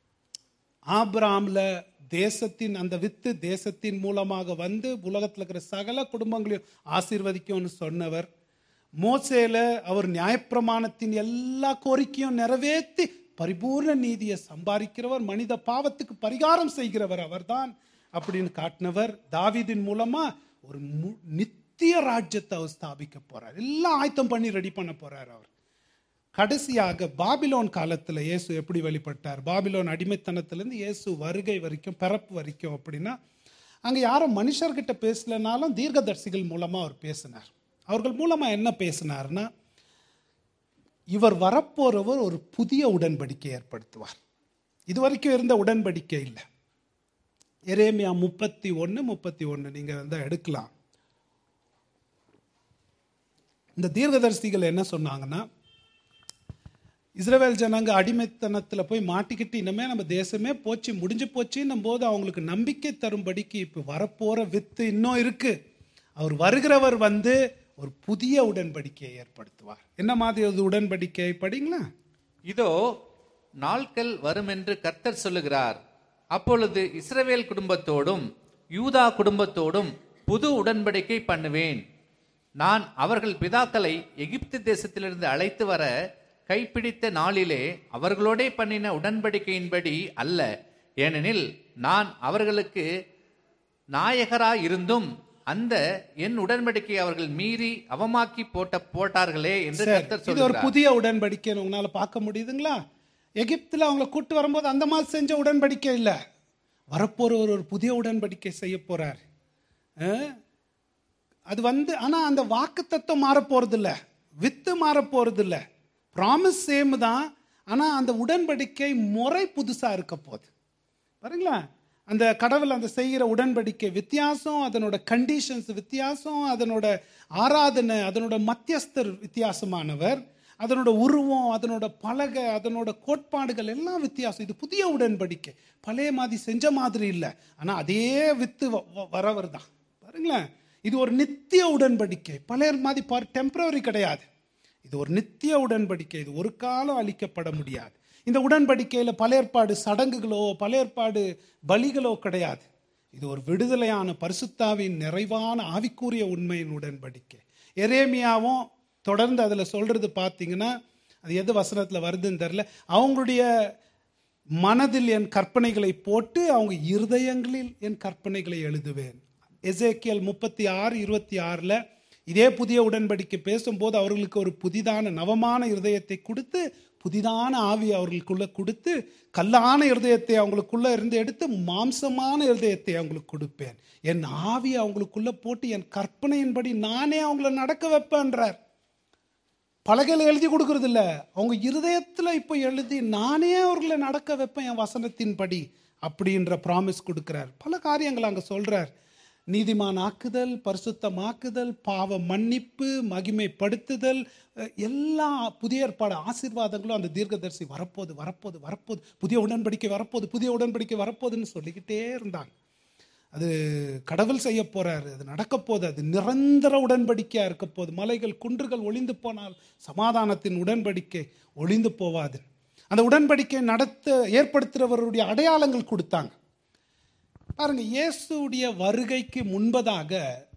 Speaker 1: ஆபிராம்ல தேசத்தின் அந்த வித்து தேசத்தின் மூலமாக வந்து உலகத்தில் இருக்கிற சகல குடும்பங்களையும் ஆசீர்வதிக்கும்னு சொன்னவர் மோசேல அவர் நியாயப்பிரமாணத்தின் எல்லா கோரிக்கையும் நிறைவேற்றி பரிபூர்ண நீதியை சம்பாதிக்கிறவர் மனித பாவத்துக்கு பரிகாரம் செய்கிறவர் அவர்தான் அப்படின்னு காட்டினவர் தாவீதின் மூலமா ஒரு மு- நித்திய ராஜ்யத்தை அவர் ஸ்தாபிக்க போறார் எல்லாம் ஆயத்தம் பண்ணி ரெடி பண்ண போறார் அவர் கடைசியாக பாபிலோன் காலத்துல இயேசு எப்படி வெளிப்பட்டார் பாபிலோன் அடிமைத்தனத்திலிருந்து இயேசு வருகை வரைக்கும் பிறப்பு வரைக்கும் அப்படின்னா அங்க யாரும் மனுஷர்கிட்ட பேசலனாலும் தீர்க்கதரிசிகள் மூலமா அவர் பேசினார் அவர்கள் மூலமா என்ன பேசினார்னா இவர் வரப்போறவர் ஒரு புதிய உடன்படிக்கை ஏற்படுத்துவார் இது வரைக்கும் இருந்த உடன்படிக்கை இல்லை எரேமியா முப்பத்தி ஒன்று முப்பத்தி ஒன்று நீங்கள் வந்து எடுக்கலாம் இந்த தீர்க்கதரிசிகள் என்ன சொன்னாங்கன்னா இஸ்ரவேல் ஜனங்க அடிமைத்தனத்தில் போய் மாட்டிக்கிட்டு இனிமே நம்ம தேசமே போச்சு முடிஞ்சு போச்சுன்னும் போது அவங்களுக்கு நம்பிக்கை தரும்படிக்கு இப்போ வரப்போற வித்து இன்னும் இருக்கு அவர் வருகிறவர் வந்து ஒரு புதிய உடன்படிக்கையை ஏற்படுத்துவார் என்ன மாதிரி ஒரு உடன்படிக்கை படிங்களா
Speaker 2: இதோ நாட்கள் வரும் என்று கர்த்தர் சொல்லுகிறார் அப்பொழுது இஸ்ரவேல் குடும்பத்தோடும் யூதா குடும்பத்தோடும் புது உடன்படிக்கை பண்ணுவேன் நான் அவர்கள் பிதாக்களை எகிப்து தேசத்திலிருந்து அழைத்து வர கைப்பிடித்த நாளிலே அவர்களோடே பண்ணின உடன்படிக்கையின்படி அல்ல ஏனெனில் நான் அவர்களுக்கு நாயகராய் இருந்தும் அந்த என் உடன்படிக்கை அவர்கள் மீறி அவமாக்கி போட்ட போட்டார்களே என்று
Speaker 1: சரி,
Speaker 2: கர்த்தர்
Speaker 1: இது ஒரு
Speaker 2: சொல்லுகிறார்
Speaker 1: புதிய உடன்படிக்கைன்னு உங்களால பார்க்க முடியுதுங்களா எகிப்துல அவங்கள கூட்டு வரும்போது அந்த மாதிரி செஞ்ச உடன்படிக்கை இல்லை வரப்போற ஒரு ஒரு புதிய உடன்படிக்கை செய்ய போறார் அஹ்? அது வந்து ஆனா அந்த வாக்கு தத்துவம் மாற போறது இல்ல வித்து மாற போறது இல்ல ப்ராமிஸ் சேம் தான் ஆனா அந்த உடன்படிக்கை முறை புதுசா இருக்க போகுது பாருங்களா அந்த கடவுள் அந்த செய்கிற உடன்படிக்கை வித்தியாசம் அதனோட கண்டிஷன்ஸ் வித்தியாசம் அதனோட ஆராதனை அதனோட மத்தியஸ்தர் வித்தியாசமானவர் அதனோட உருவம் அதனோட பலகை அதனோட கோட்பாடுகள் எல்லாம் வித்தியாசம் இது புதிய உடன்படிக்கை பழைய மாதிரி செஞ்ச மாதிரி இல்லை ஆனால் அதே வித்து வ- வ- வரவர் தான் பாருங்களேன் இது ஒரு நித்திய உடன்படிக்கை பழைய மாதிரி பார் டெம்பரவரி கிடையாது இது ஒரு நித்திய உடன்படிக்கை இது ஒரு காலம் அளிக்கப்பட முடியாது இந்த உடன்படிக்கையில் பழையற்பாடு சடங்குகளோ பழையற்பாடு பலிகளோ கிடையாது இது ஒரு விடுதலையான பரிசுத்தாவின் நிறைவான ஆவிக்குரிய உண்மையின் உடன்படிக்கை எரேமியாவும் தொடர்ந்து அதில் சொல்றது பார்த்தீங்கன்னா அது எது வசனத்தில் வருதுன்னு தெரில அவங்களுடைய மனதில் என் கற்பனைகளை போட்டு அவங்க இருதயங்களில் என் கற்பனைகளை எழுதுவேன் எசேக்கியல் முப்பத்தி ஆறு இருபத்தி ஆறில் இதே புதிய உடன்படிக்கை பேசும்போது அவர்களுக்கு ஒரு புதிதான நவமான இருதயத்தை கொடுத்து புதிதான ஆவி அவர்களுக்குள்ள கொடுத்து கல்லான இருதயத்தை அவங்களுக்குள்ள இருந்து எடுத்து மாம்சமான இருதயத்தை அவங்களுக்கு கொடுப்பேன் என் ஆவி அவங்களுக்குள்ள போட்டு என் கற்பனையின்படி நானே அவங்கள நடக்க வைப்பேன்றார் பலகையில் எழுதி கொடுக்கறது இல்ல அவங்க இருதயத்தில் இப்போ எழுதி நானே அவர்களை நடக்க வைப்பேன் என் வசனத்தின்படி அப்படின்ற ப்ராமிஸ் கொடுக்கிறார் பல காரியங்கள் அங்கே சொல்றார் நீதிமான் ஆக்குதல் பரிசுத்தமாக்குதல் பாவ மன்னிப்பு மகிமைப்படுத்துதல் அஹ், எல்லா புதிய ஏற்பாடு ஆசீர்வாதங்களும் அந்த தீர்க்கதரிசி வரப்போகுது வரப்போகுது வரப்போகுது புதிய உடன்படிக்கை வரப்போகுது புதிய உடன்படிக்கை வரப்போகுதுன்னு சொல்லிக்கிட்டே இருந்தாங்க அது கடவுள் செய்ய போறாரு அது நடக்க போகுது அது நிரந்தர உடன்படிக்கையா இருக்க போகுது மலைகள் குன்றுகள் ஒளிந்து போனால் சமாதானத்தின் உடன்படிக்கை ஒளிந்து போவாது அந்த உடன்படிக்கை நடத்த ஏற்படுத்துறவருடைய அடையாளங்கள் கொடுத்தாங்க பாருங்க இயேசுடைய வருகைக்கு முன்பதாக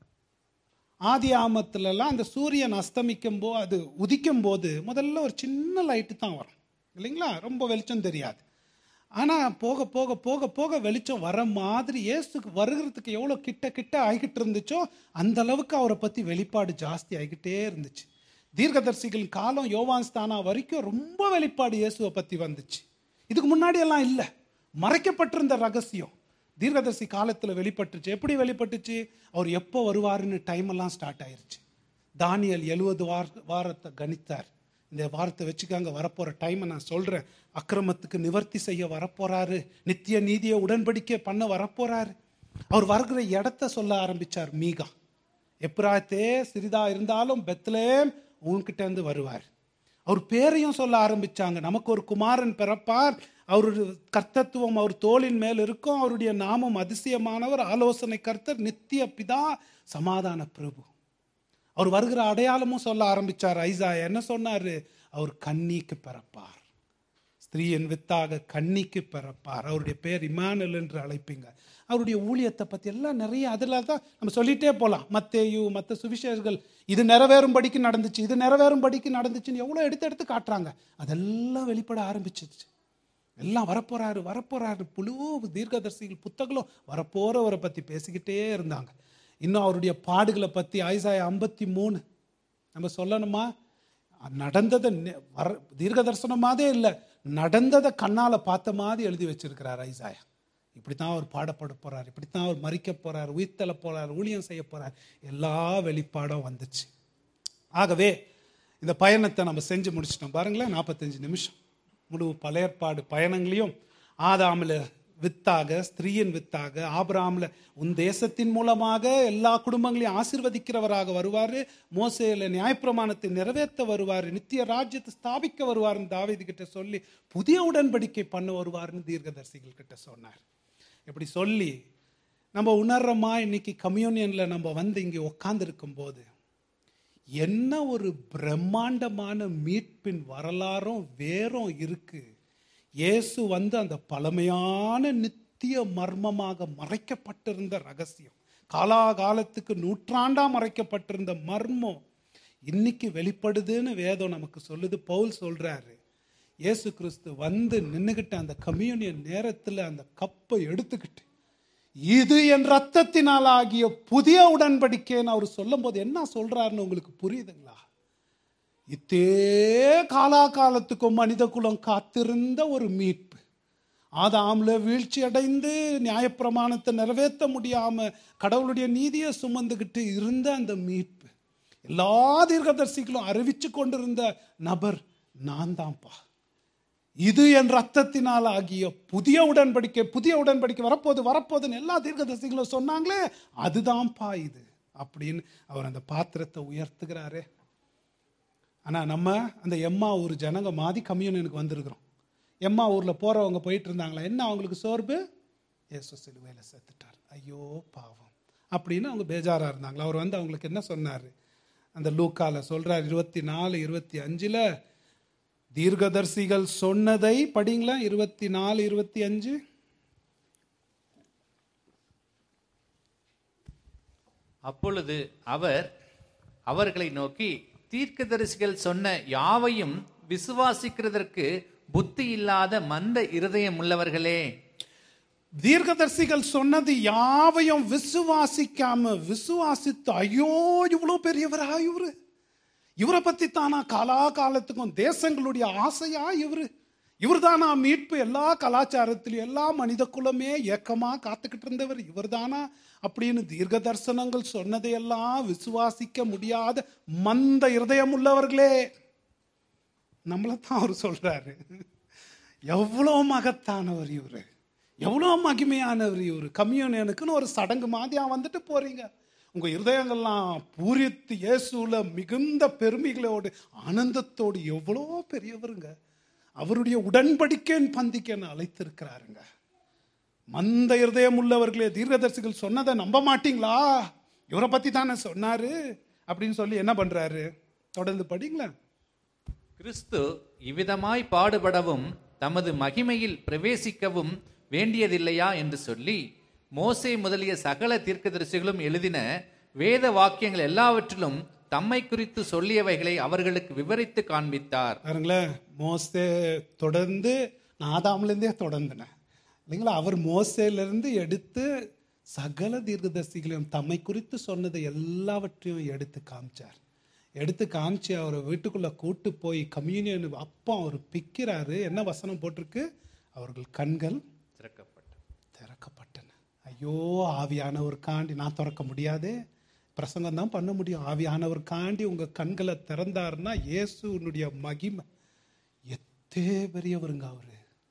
Speaker 1: ஆதி ஆமத்துலலாம் அந்த சூரியன் அஸ்தமிக்கும் போது அது உதிக்கும் போது முதல்ல ஒரு சின்ன லைட்டு தான் வரும் இல்லைங்களா ரொம்ப வெளிச்சம் தெரியாது ஆனால் போக போக போக போக வெளிச்சம் வர மாதிரி இயேசுக்கு வருகிறதுக்கு எவ்வளோ கிட்ட கிட்ட ஆகிக்கிட்டு இருந்துச்சோ அந்த அளவுக்கு அவரை பற்றி வெளிப்பாடு ஜாஸ்தி ஆகிக்கிட்டே இருந்துச்சு தீர்க்கதரிசிகள் காலம் யோவான் ஸ்தானா வரைக்கும் ரொம்ப வெளிப்பாடு இயேசுவை பற்றி வந்துச்சு இதுக்கு முன்னாடி எல்லாம் இல்லை மறைக்கப்பட்டிருந்த ரகசியம் தீர்க்கதரிசி காலத்தில் வெளிப்பட்டுச்சு எப்படி வெளிப்பட்டுச்சு அவர் எப்போ வருவாருன்னு டைம் எல்லாம் ஸ்டார்ட் ஆயிருச்சு தானியல் எழுபது வார வாரத்தை கணித்தார் இந்த வாரத்தை வச்சுக்காங்க வரப்போகிற டைமை நான் சொல்கிறேன் அக்கிரமத்துக்கு நிவர்த்தி செய்ய வரப்போறாரு நித்திய நீதியை உடன்படிக்கை பண்ண வரப்போறாரு அவர் வருகிற இடத்த சொல்ல ஆரம்பிச்சார் மீகா எப்ராத்தே சிறிதா இருந்தாலும் பெத்லேம் உன்கிட்ட இருந்து வருவார் அவர் பேரையும் சொல்ல ஆரம்பிச்சாங்க நமக்கு ஒரு குமாரன் பிறப்பார் அவருடைய கர்த்தத்துவம் அவர் தோளின் மேல் இருக்கும் அவருடைய நாமம் அதிசயமானவர் ஆலோசனை கர்த்தர் நித்திய பிதா சமாதான பிரபு அவர் வருகிற அடையாளமும் சொல்ல ஆரம்பிச்சார் ஐசா என்ன சொன்னாரு அவர் கன்னிக்கு பிறப்பார் ஸ்திரீயின் வித்தாக கன்னிக்கு பிறப்பார் அவருடைய பேர் இமானுல் என்று அழைப்பீங்க அவருடைய ஊழியத்தை பற்றி எல்லாம் நிறைய அதில் தான் நம்ம சொல்லிட்டே போகலாம் மத்தேயு மற்ற சுவிசேஷர்கள் இது நிறைவேறும்படிக்கு நடந்துச்சு இது நிறைவேறும்படிக்கு நடந்துச்சுன்னு எவ்வளோ எடுத்து எடுத்து காட்டுறாங்க அதெல்லாம் வெளிப்பட ஆரம்பிச்சிருச்சு எல்லாம் வரப்போறாரு வரப்போறாரு புழு தீர்க்கதரிசிகள் புத்தகங்களும் வரப்போறவரை பற்றி பேசிக்கிட்டே இருந்தாங்க இன்னும் அவருடைய பாடுகளை பற்றி ஐசாய ஐம்பத்தி மூணு நம்ம சொல்லணுமா நடந்ததை நெ- வர தீர்க்க தரிசனமாதே இல்லை நடந்ததை கண்ணால் பார்த்த மாதிரி எழுதி வச்சிருக்கிறார் ஐசாயா இப்படி தான் அவர் பாடப்பட போறார் இப்படி தான் அவர் மறிக்க போறார் உயிர்த்தல போறார் ஊழியம் செய்ய போறார் எல்லா வெளிப்பாடும் வந்துச்சு ஆகவே இந்த பயணத்தை நம்ம செஞ்சு முடிச்சிட்டோம் பாருங்களேன் நாற்பத்தஞ்சு நிமிஷம் முழு பழையற்பாடு பயணங்களையும் ஆதாமில் வித்தாக ஸ்திரீயின் வித்தாக ஆபிராமில் உன் தேசத்தின் மூலமாக எல்லா குடும்பங்களையும் ஆசீர்வதிக்கிறவராக வருவார் மோசேல நியாயப்பிரமாணத்தை நிறைவேற்ற வருவார் நித்திய ராஜ்யத்தை ஸ்தாபிக்க வருவார்னு தாவீது கிட்ட சொல்லி புதிய உடன்படிக்கை பண்ண வருவார்னு தீர்க்கதரிசிகள் கிட்ட சொன்னார் இப்படி சொல்லி நம்ம உணர்றோமா இன்னைக்கு கம்யூனியனில் நம்ம வந்து இங்கே உட்காந்துருக்கும் போது என்ன ஒரு பிரம்மாண்டமான மீட்பின் வரலாறும் வேறும் இருக்கு இயேசு வந்து அந்த பழமையான நித்திய மர்மமாக மறைக்கப்பட்டிருந்த ரகசியம் காலாகாலத்துக்கு நூற்றாண்டா மறைக்கப்பட்டிருந்த மர்மம் இன்னைக்கு வெளிப்படுதுன்னு வேதம் நமக்கு சொல்லுது பவுல் சொல்றாரு இயேசு கிறிஸ்து வந்து நின்னுகிட்ட அந்த கம்யூனியன் நேரத்தில் அந்த கப்பை எடுத்துக்கிட்டு இது என் ரத்தத்தினால் ஆகிய புதிய உடன்படிக்கைன்னு அவர் சொல்லும்போது என்ன சொல்றாருன்னு உங்களுக்கு புரியுதுங்களா இத்தே காலாகாலத்துக்கும் மனித குலம் காத்திருந்த ஒரு மீட்பு ஆதாம்ல வீழ்ச்சி அடைந்து நியாயப்பிரமாணத்தை நிறைவேற்ற முடியாம கடவுளுடைய நீதியை சுமந்துக்கிட்டு இருந்த அந்த மீட்பு எல்லா தீர்க்கதரிசிகளும் அறிவிச்சு கொண்டிருந்த நபர் நான் தான்ப்பா இது என் ரத்தத்தினால் ஆகிய புதிய உடன்படிக்கை புதிய உடன்படிக்கை வரப்போகுது வரப்போகுதுன்னு எல்லா தீர்க்கதரிசிகளும் சொன்னாங்களே அதுதான்ப்பா இது அப்படின்னு அவர் அந்த பாத்திரத்தை உயர்த்துகிறாரே ஆனால் நம்ம அந்த எம்மா ஊர் ஜனங்க மாதிரி கம்யூனியனுக்கு வந்திருக்கிறோம் எம்மா ஊரில் போகிறவங்க போயிட்டு இருந்தாங்களா என்ன அவங்களுக்கு சோர்வு இயேசு சிலுவையில் செத்துட்டார் ஐயோ பாவம் அப்படின்னு அவங்க பேஜாராக இருந்தாங்களா அவர் வந்து அவங்களுக்கு என்ன சொன்னார் அந்த லூக்கால சொல்றார் இருபத்தி நாலு இருபத்தி அஞ்சில் தீர்க்கதர்சிகள் சொன்னதை படிங்களா இருபத்தி நாலு இருபத்தி அஞ்சு
Speaker 2: அப்பொழுது அவர் அவர்களை நோக்கி தீர்க்கதரிசிகள் சொன்ன யாவையும் விசுவாசிக்கிறதற்கு புத்தி இல்லாத மந்த இருதயம் உள்ளவர்களே
Speaker 1: தீர்க்கதரிசிகள் சொன்னது யாவையும் விசுவாசிக்காம விசுவாசித்து ஐயோ இவ்வளோ பெரியவரா இவரு இவரை பத்தி தானா காலாகாலத்துக்கும் தேசங்களுடைய ஆசையா இவரு இவர் தானா மீட்பு எல்லா கலாச்சாரத்திலும் எல்லா மனித குலமே ஏக்கமா காத்துக்கிட்டு இருந்தவர் இவர் தானா அப்படின்னு தீர்க்க தரிசனங்கள் சொன்னதையெல்லாம் விசுவாசிக்க முடியாத மந்த இருதயம் உள்ளவர்களே நம்மளை தான் அவர் சொல்றாரு எவ்வளோ மகத்தானவர் இவரு எவ்வளோ மகிமையானவர் இவரு கம்யூனியனுக்குன்னு ஒரு சடங்கு மாதிரியா வந்துட்டு போறீங்க உங்க இருதயங்கள்லாம் பூரித்து இயேசுல மிகுந்த பெருமைகளோடு ஆனந்தத்தோடு எவ்வளோ பெரியவருங்க அவருடைய உடன்படிக்கையின் பந்திக்கு அழைத்திருக்கிறாருங்க மந்த இருதயம் உள்ளவர்களே தீர்க்கதரிசிகள் சொன்னதை நம்ப மாட்டீங்களா இவரை பத்தி தானே சொன்னாரு அப்படின்னு சொல்லி என்ன பண்றாரு தொடர்ந்து படிங்களேன்
Speaker 2: கிறிஸ்து இவ்விதமாய் பாடுபடவும் தமது மகிமையில் பிரவேசிக்கவும் வேண்டியதில்லையா என்று சொல்லி மோசே முதலிய சகல தீர்க்கதரிசிகளும் எழுதின வேத வாக்கியங்கள் எல்லாவற்றிலும் தம்மை குறித்து சொல்லியவைகளை அவர்களுக்கு விவரித்து காண்பித்தார்
Speaker 1: பாருங்களேன் மோசே தொடர்ந்து நான் ஆதாம்லேருந்தே தொடர்ந்தேன் இல்லைங்களா அவர் மோசேலேருந்து எடுத்து சகல தீர்க்கதரிசிகளையும் தம்மை குறித்து சொன்னதை எல்லாவற்றையும் எடுத்து காமிச்சார் எடுத்து காமிச்சு அவரை வீட்டுக்குள்ள கூட்டு போய் கம்யூனியன் அப்போ அவர் பிக்கிறாரு என்ன வசனம் போட்டிருக்கு அவர்கள் கண்கள்
Speaker 2: திறக்கப்பட்டார்
Speaker 1: திறக்கப்பட்டன ஐயோ ஆவியானவருக்காண்டி நான் திறக்க முடியாதே பிரசங்கம் தான் பண்ண முடியும் ஆவியானவருக்காண்டி உங்க கண்களை திறந்தாருன்னா இயேசுனுடைய மகிமை எத்தே பெரியவருங்க அவரு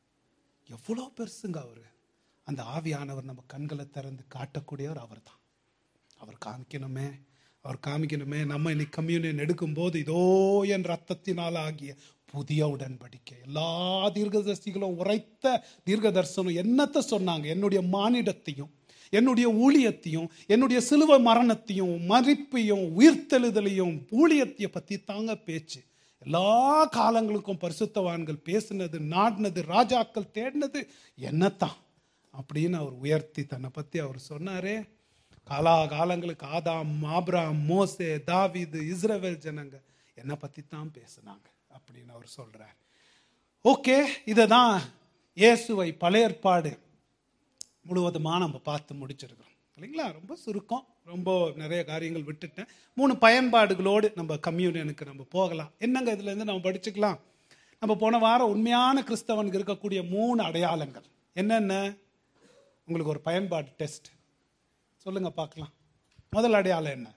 Speaker 1: எவ்வளோ பெருசுங்க அவரு அந்த ஆவியானவர் நம்ம கண்களை திறந்து காட்டக்கூடியவர் அவர் தான் அவர் காமிக்கணுமே அவர் காமிக்கணுமே நம்ம இன்னைக்கு கம்யூனியன் எடுக்கும்போது இதோ என் ரத்தத்தினால் ஆகிய புதிய உடன்படிக்கை எல்லா தீர்க்கதரிசிகளும் உரைத்த தீர்க்க தரிசனம் என்னத்தை சொன்னாங்க என்னுடைய மானிடத்தையும் என்னுடைய ஊழியத்தையும் என்னுடைய சிலுவை மரணத்தையும் மறிப்பையும் உயிர்த்தெழுதலையும் ஊழியத்தையும் பற்றி தாங்க பேச்சு எல்லா காலங்களுக்கும் பரிசுத்தவான்கள் பேசினது நாடினது ராஜாக்கள் தேடினது என்னத்தான் அப்படின்னு அவர் உயர்த்தி தன்னை பற்றி அவர் சொன்னாரே காலா காலங்களுக்கு ஆதாம் ஆபிராம் மோசே தாவீது இஸ்ரவேல் ஜனங்க என்னை பற்றி தான் பேசுனாங்க அப்படின்னு அவர் சொல்றார் ஓகே இதை தான் இயேசுவை பழைய ஏற்பாடு முழுவதுமாக நம்ம பார்த்து முடிச்சிருக்கிறோம் இல்லைங்களா ரொம்ப சுருக்கம் ரொம்ப நிறைய காரியங்கள் விட்டுட்டேன் மூணு பயன்பாடுகளோடு நம்ம கம்யூனியனுக்கு நம்ம போகலாம் என்னங்க இதுலேருந்து நம்ம படிச்சுக்கலாம் நம்ம போன வாரம் உண்மையான கிறிஸ்தவனுக்கு இருக்கக்கூடிய மூணு அடையாளங்கள் என்னென்ன உங்களுக்கு ஒரு பயன்பாடு டெஸ்ட் சொல்லுங்க பார்க்கலாம் முதல் அடையாளம் என்ன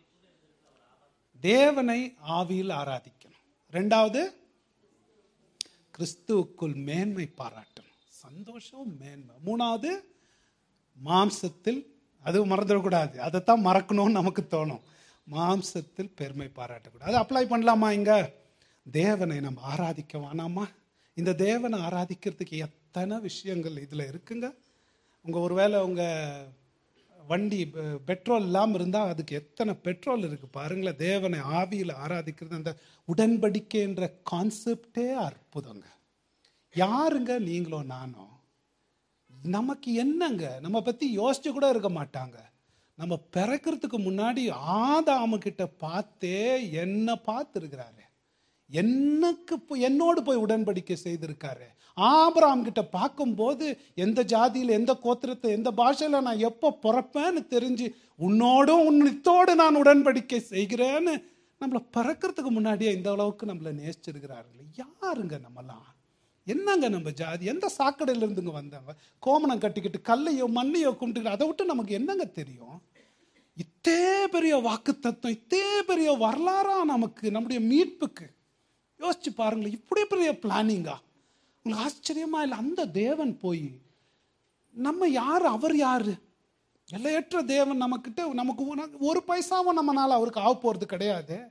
Speaker 1: தேவனை ஆவியில் ஆராதிக்கணும் ரெண்டாவது கிறிஸ்துவுக்குள் மேன்மை பாராட்டணும் சந்தோஷம் மேன்மை மூணாவது மாம்சத்தில் அது மறந்துடக்கூடாது அதைத்தான் மறக்கணும்னு நமக்கு தோணும் மாம்சத்தில் பெருமை பாராட்டக்கூடாது அது அப்ளை பண்ணலாமா இங்க தேவனை நம்ம ஆராதிக்க வேணாமா இந்த தேவனை ஆராதிக்கிறதுக்கு எத்தனை விஷயங்கள் இதில் இருக்குங்க உங்கள் ஒருவேளை உங்கள் வண்டி பெ- பெட்ரோல் இல்லாமல் இருந்தால் அதுக்கு எத்தனை பெட்ரோல் இருக்குது பாருங்களேன் தேவனை ஆவியில் ஆராதிக்கிறது அந்த உடன்படிக்கைன்ற கான்செப்டே அற்புதங்க யாருங்க நீங்களோ நானோ நமக்கு என்னங்க நம்ம பற்றி யோசிச்சு கூட இருக்க மாட்டாங்க நம்ம பிறக்கிறதுக்கு முன்னாடி ஆதாமு கிட்ட பார்த்தே என்ன பார்த்துருக்கிறாரு எனக்கு போ- என்னோடு போய் உடன்படிக்கை செய்திருக்காரு ஆபிரகாம் கிட்ட பார்க்கும்போது எந்த ஜாதியில் எந்த கோத்திரத்தை எந்த பாஷையில் நான் எப்போ பிறப்பேன்னு தெரிஞ்சு உன்னோடும் உன்னித்தோடு நான் உடன்படிக்கை செய்கிறேன்னு நம்மளை பிறக்கிறதுக்கு முன்னாடியே இந்த அளவுக்கு நம்மளை நேசிச்சிருக்கிறாருங்களே யாருங்க நம்மலாம் என்னங்க நம்ம ஜாதி எந்த சாக்கடையில இருந்துங்க வந்தாங்க கோமணம் கட்டிக்கிட்டு கல்லையோ மண்ணையோ கும்பிட்டுக்கிட்டு அதை விட்டு நமக்கு என்னங்க தெரியும் இத்தே பெரிய வாக்கு தத்துவம் இத்தே பெரிய வரலாறா நமக்கு நம்முடைய மீட்புக்கு யோசிச்சு பாருங்களேன் இப்படி பெரிய பிளானிங்கா உங்களுக்கு ஆச்சரியமா இல்லை அந்த தேவன் போய் நம்ம யார் அவர் யாரு எல்லையற்ற தேவன் நமக்கிட்ட நமக்கு ஒரு- ஒரு பைசாவும் நம்மனால அவருக்கு ஆக போறது கிடையாது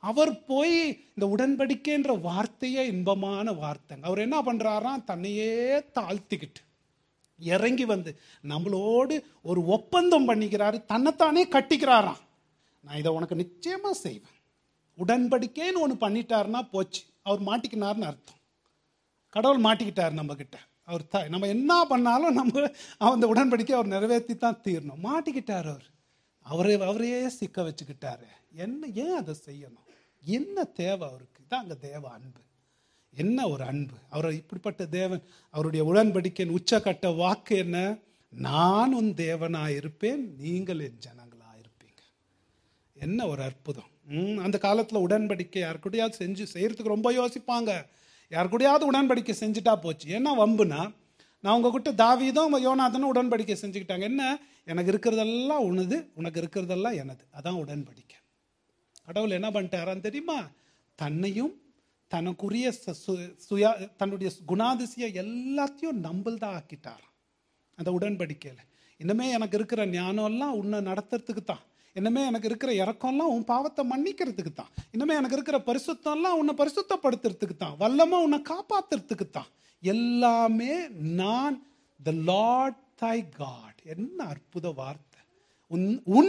Speaker 1: அவர் போய் இந்த உடன்படிக்கைன்ற வார்த்தையே இன்பமான வார்த்தைங்க அவர் என்ன பண்றாராம் தன்னையே தாழ்த்திக்கிட்டு இறங்கி வந்து நம்மளோடு ஒரு ஒப்பந்தம் பண்ணிக்கிறாரு தன்னைத்தானே கட்டிக்கிறாராம் நான் இதை உனக்கு நிச்சயமா செய்வேன் உடன்படிக்கைன்னு ஒன்று பண்ணிட்டாருன்னா போச்சு அவர் மாட்டிக்கினார்னு அர்த்தம் கடவுள் மாட்டிக்கிட்டார் நம்ம கிட்ட அவர் த நம்ம என்ன பண்ணாலும் நம்ம அந்த உடன்படிக்கை அவர் நிறைவேற்றி தான் தீரணும் மாட்டிக்கிட்டார் அவர் அவரே அவரையே சிக்க வச்சுக்கிட்டாரு என்ன ஏன் அதை செய்யணும் என்ன தேவை அவருக்கு இதான் அங்கே தேவ அன்பு என்ன ஒரு அன்பு அவர் இப்படிப்பட்ட தேவன் அவருடைய உடன்படிக்கையின் உச்சக்கட்ட வாக்கு என்ன நான் உன் தேவனாய் இருப்பேன் நீங்கள் என் ஜனங்களாக இருப்பீங்க என்ன ஒரு அற்புதம் ம், அந்த காலத்தில் உடன்படிக்கை யார் கூடயாவது செஞ்சு செய்யறதுக்கு ரொம்ப யோசிப்பாங்க யார் கூடயாவது உடன்படிக்கை செஞ்சுட்டா போச்சு ஏன்னா வம்புனா நான் உங்ககிட்ட தாவீதும் யோனாதனும் உடன்படிக்கை செஞ்சுக்கிட்டாங்க என்ன எனக்கு இருக்கிறதெல்லாம் உனது உனக்கு இருக்கிறதெல்லாம் எனது அதான் உடன்படிக்கை கடவுள் என்ன பண்ணிட்டாரான்னு தெரியுமா தன்னையும் தனக்குரிய ச- சு- சுயா தன்னுடைய குணாதிசய எல்லாத்தையும் நம்பல்தான் ஆக்கிட்டாராம் அந்த உடன்படிக்கையில் இன்னமே எனக்கு இருக்கிற ஞானம்லாம் உன்னை நடத்துறதுக்கு தான் இன்னமே எனக்கு இருக்கிற இறக்கம்லாம் உன் பாவத்தை மன்னிக்கிறதுக்கு தான் இன்னமே எனக்கு இருக்கிற பரிசுத்தம்லாம் உன்னை பரிசுத்தப்படுத்துறதுக்கு தான் வல்லமா உன்னை காப்பாத்துறதுக்கு தான் எல்லாமே நான் த லார்ட் தை காட் என்ன அற்புத வார்த்தை உன் உன்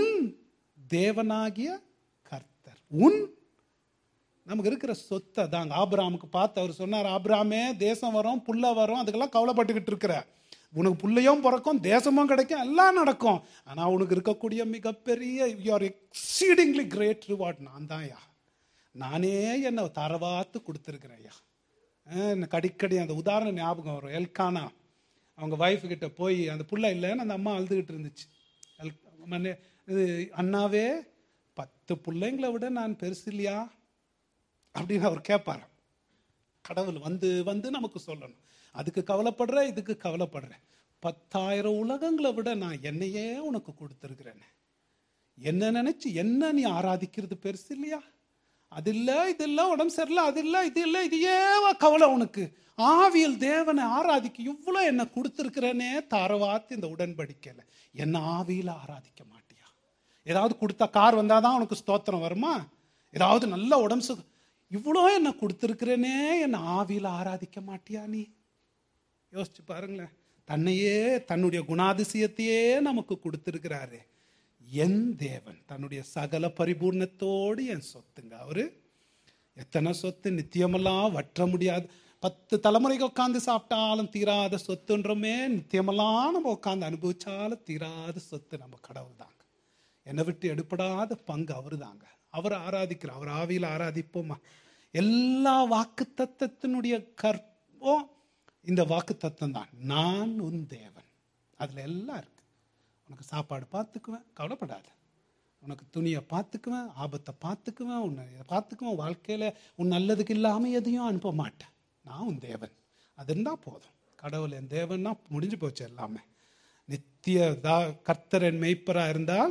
Speaker 1: தேவனாகிய கர்த்தர் உன் நமக்கு இருக்கிற சொத்தை தாங்க ஆபிராமுக்கு பார்த்து அவர் சொன்னார் ஆபிராமே தேசம் வரும் புல்ல வரும் அதுக்கெல்லாம் கவலைப்பட்டுக்கிட்டு இருக்கிற உனக்கு புள்ளையும் பிறக்கும் தேசமும் கிடைக்கும் எல்லாம் நடக்கும் ஆனா உனக்கு இருக்கக்கூடிய மிகப்பெரிய யூஆர் எக்ஸீடிங்லி கிரேட் ரிவார்ட் நான் தான் ஐயா நானே என்னை தரவாத்து கொடுத்துருக்கிறேன் ஐயா அஹ் எனக்கு அடிக்கடி அந்த உதாரணம் ஞாபகம் வரும் எல்கானா அவங்க வைஃப் கிட்ட போய் அந்த புள்ள இல்லைன்னு அந்த அம்மா அழுதுகிட்டு இருந்துச்சு எல் மன்னே- இது அண்ணாவே பத்து பிள்ளைங்களை விட நான் பெருசு இல்லையா அப்படின்னு அவர் கேட்பார் கடவுள் வந்து வந்து நமக்கு சொல்லணும் அதுக்கு கவலைப்படுற இதுக்கு கவலைப்படுற பத்தாயிரம் உலகங்களை விட நான் என்னையே உனக்கு கொடுத்துருக்கிறேன் என்ன நினைச்சு என்ன நீ ஆராதிக்கிறது பெருசு இல்லையா அது இல்ல இது இல்ல உடம்பு சரியில்லை அது இல்ல இது இல்ல இது ஏவா கவலை உனக்கு ஆவியல் தேவனை ஆராதிக்க இவ்வளோ என்ன கொடுத்துருக்கிறேனே தாரவாத்து இந்த உடன்படிக்கையில என்ன ஆவியில ஆராதிக்க மாட்டியா ஏதாவது கொடுத்தா கார் வந்தாதான் உனக்கு ஸ்தோத்திரம் வருமா ஏதாவது நல்ல உடம்பு சுக இவ்வளோ என்ன கொடுத்துருக்கிறேனே என்ன ஆவியில ஆராதிக்க மாட்டியா நீ யோசிச்சு பாருங்களேன் தன்னையே தன்னுடைய குணாதிசயத்தையே நமக்கு கொடுத்திருக்கிறாரு என் தேவன் தன்னுடைய சகல பரிபூர்ணத்தோடு என் சொத்துங்க அவரு எத்தனை சொத்து நித்தியமெல்லாம் வற்ற முடியாது பத்து தலைமுறைக்கு உட்காந்து சாப்பிட்டாலும் தீராத சொத்துன்றமே நித்தியமெல்லாம் நம்ம உட்காந்து அனுபவிச்சாலும் தீராத சொத்து நம்ம கடவுள் தாங்க என்னை விட்டு எடுப்படாத பங்கு அவர் தாங்க அவர் ஆராதிக்கிறோம் அவர் ஆவியில் ஆராதிப்போமா எல்லா வாக்கு தத்தத்தினுடைய கற்பம் இந்த வாக்கு தத்தம் தான் நான் உன் தேவன் அதுல எல்லாம் இருக்கு உனக்கு சாப்பாடு பார்த்துக்குவேன் கவலைப்படாத உனக்கு துணியை பார்த்துக்குவேன் ஆபத்தை பார்த்துக்குவேன் உன்னை பார்த்துக்குவேன் வாழ்க்கையில உன் நல்லதுக்கு இல்லாம எதையும் அனுப்ப மாட்டேன் நான் உன் தேவன் அது இருந்தா போதும் கடவுள் என் தேவன்னா முடிஞ்சு போச்சு எல்லாமே நித்திய தா கர்த்தர் என் மெய்ப்பரா இருந்தால்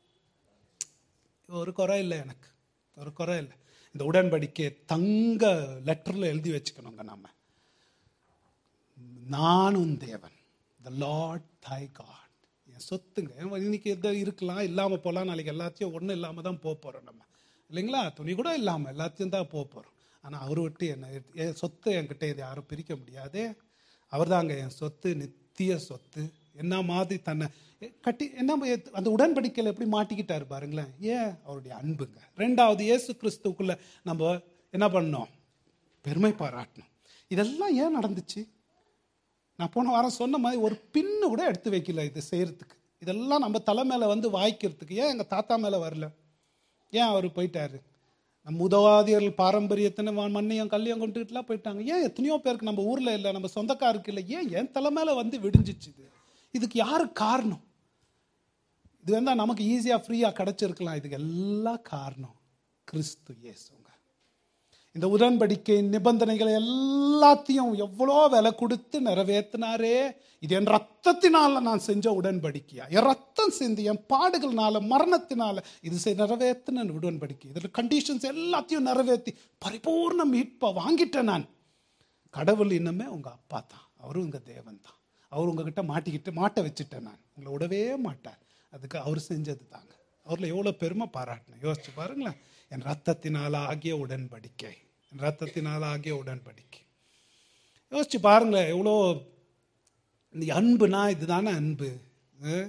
Speaker 1: ஒரு குறை இல்லை எனக்கு ஒரு குறை இல்லை இந்த உடன்படிக்கை தங்க லெட்டர்ல எழுதி வச்சுக்கணுங்க நாம நான் உன் தேவன் த லார்ட் தை காட் என் சொத்துங்க ஏன் இன்னைக்கு எது இருக்கலாம் இல்லாம போகலாம் நாளைக்கு எல்லாத்தையும் ஒன்றும் இல்லாம தான் போக போறோம் நம்ம இல்லைங்களா துணி கூட இல்லாம எல்லாத்தையும் தான் போக போறோம் ஆனா அவர் விட்டு என்ன என் சொத்து என்கிட்ட இது யாரும் பிரிக்க முடியாதே அவர் தாங்க என் சொத்து நித்திய சொத்து என்ன மாதிரி தன்னை எ, கட்டி என்ன எ- அந்த உடன்படிக்கையில் எப்படி மாட்டிக்கிட்டாரு பாருங்களேன் ஏன் அவருடைய அன்புங்க ரெண்டாவது இயேசு கிறிஸ்துக்குள்ள நம்ம என்ன பண்ணோம் பெருமை பாராட்டணும் இதெல்லாம் ஏன் நடந்துச்சு நான் போன வாரம் சொன்ன மாதிரி ஒரு பின்னு கூட எடுத்து வைக்கல இது செய்யறதுக்கு இதெல்லாம் நம்ம தலை மேல வந்து வாய்க்கிறதுக்கு ஏன் எங்க தாத்தா மேல வரல ஏன் அவர் போயிட்டாரு நம்ம உதவாதியர்கள் பாரம்பரியத்தின மண்ணையும் கல்லையும் கொண்டுகிட்டுலாம் போயிட்டாங்க ஏன் எத்தனையோ பேருக்கு நம்ம ஊர்ல இல்லை நம்ம சொந்தக்காருக்கு இல்லை ஏன் என் தலை மேல வந்து விடிஞ்சிச்சு இது இதுக்கு யாரு காரணம் இது வந்தா நமக்கு ஈஸியா ஃப்ரீயா கிடைச்சிருக்கலாம் இதுக்கு எல்லாம் காரணம் கிறிஸ்து இயேசுங்க இந்த உடன்படிக்கை நிபந்தனைகளை எல்லாத்தையும் எவ்வளோ விலை கொடுத்து நிறைவேற்றினாரே இது என் ரத்தத்தினால நான் செஞ்ச உடன்படிக்கையா என் ரத்தம் சிந்தி என் பாடுகள்னால மரணத்தினால இது செ- நிறைவேத்தின உடன்படிக்கை இதில் கண்டிஷன்ஸ் எல்லாத்தையும் நிறைவேற்றி பரிபூர்ண மீட்பை வாங்கிட்டேன் நான் கடவுள் இன்னுமே உங்க அப்பா தான் அவரும் உங்க தேவன் தான் அவர் உங்ககிட்ட மாட்டிக்கிட்டு மாட்ட வச்சுட்டேன் நான் உங்களை விடவே மாட்டார் அதுக்கு அவர் செஞ்சது தாங்க அவரில் எவ்வளோ பெருமை பாராட்டினேன் யோசிச்சு பாருங்களேன் என் ரத்தத்தினால் ஆகிய உடன்படிக்கை என் ரத்தத்தினால் ஆகிய உடன்படிக்கை யோசிச்சு பாருங்களேன் எவ்வளோ இந்த அன்புனா இதுதானே அன்பு அஹ்?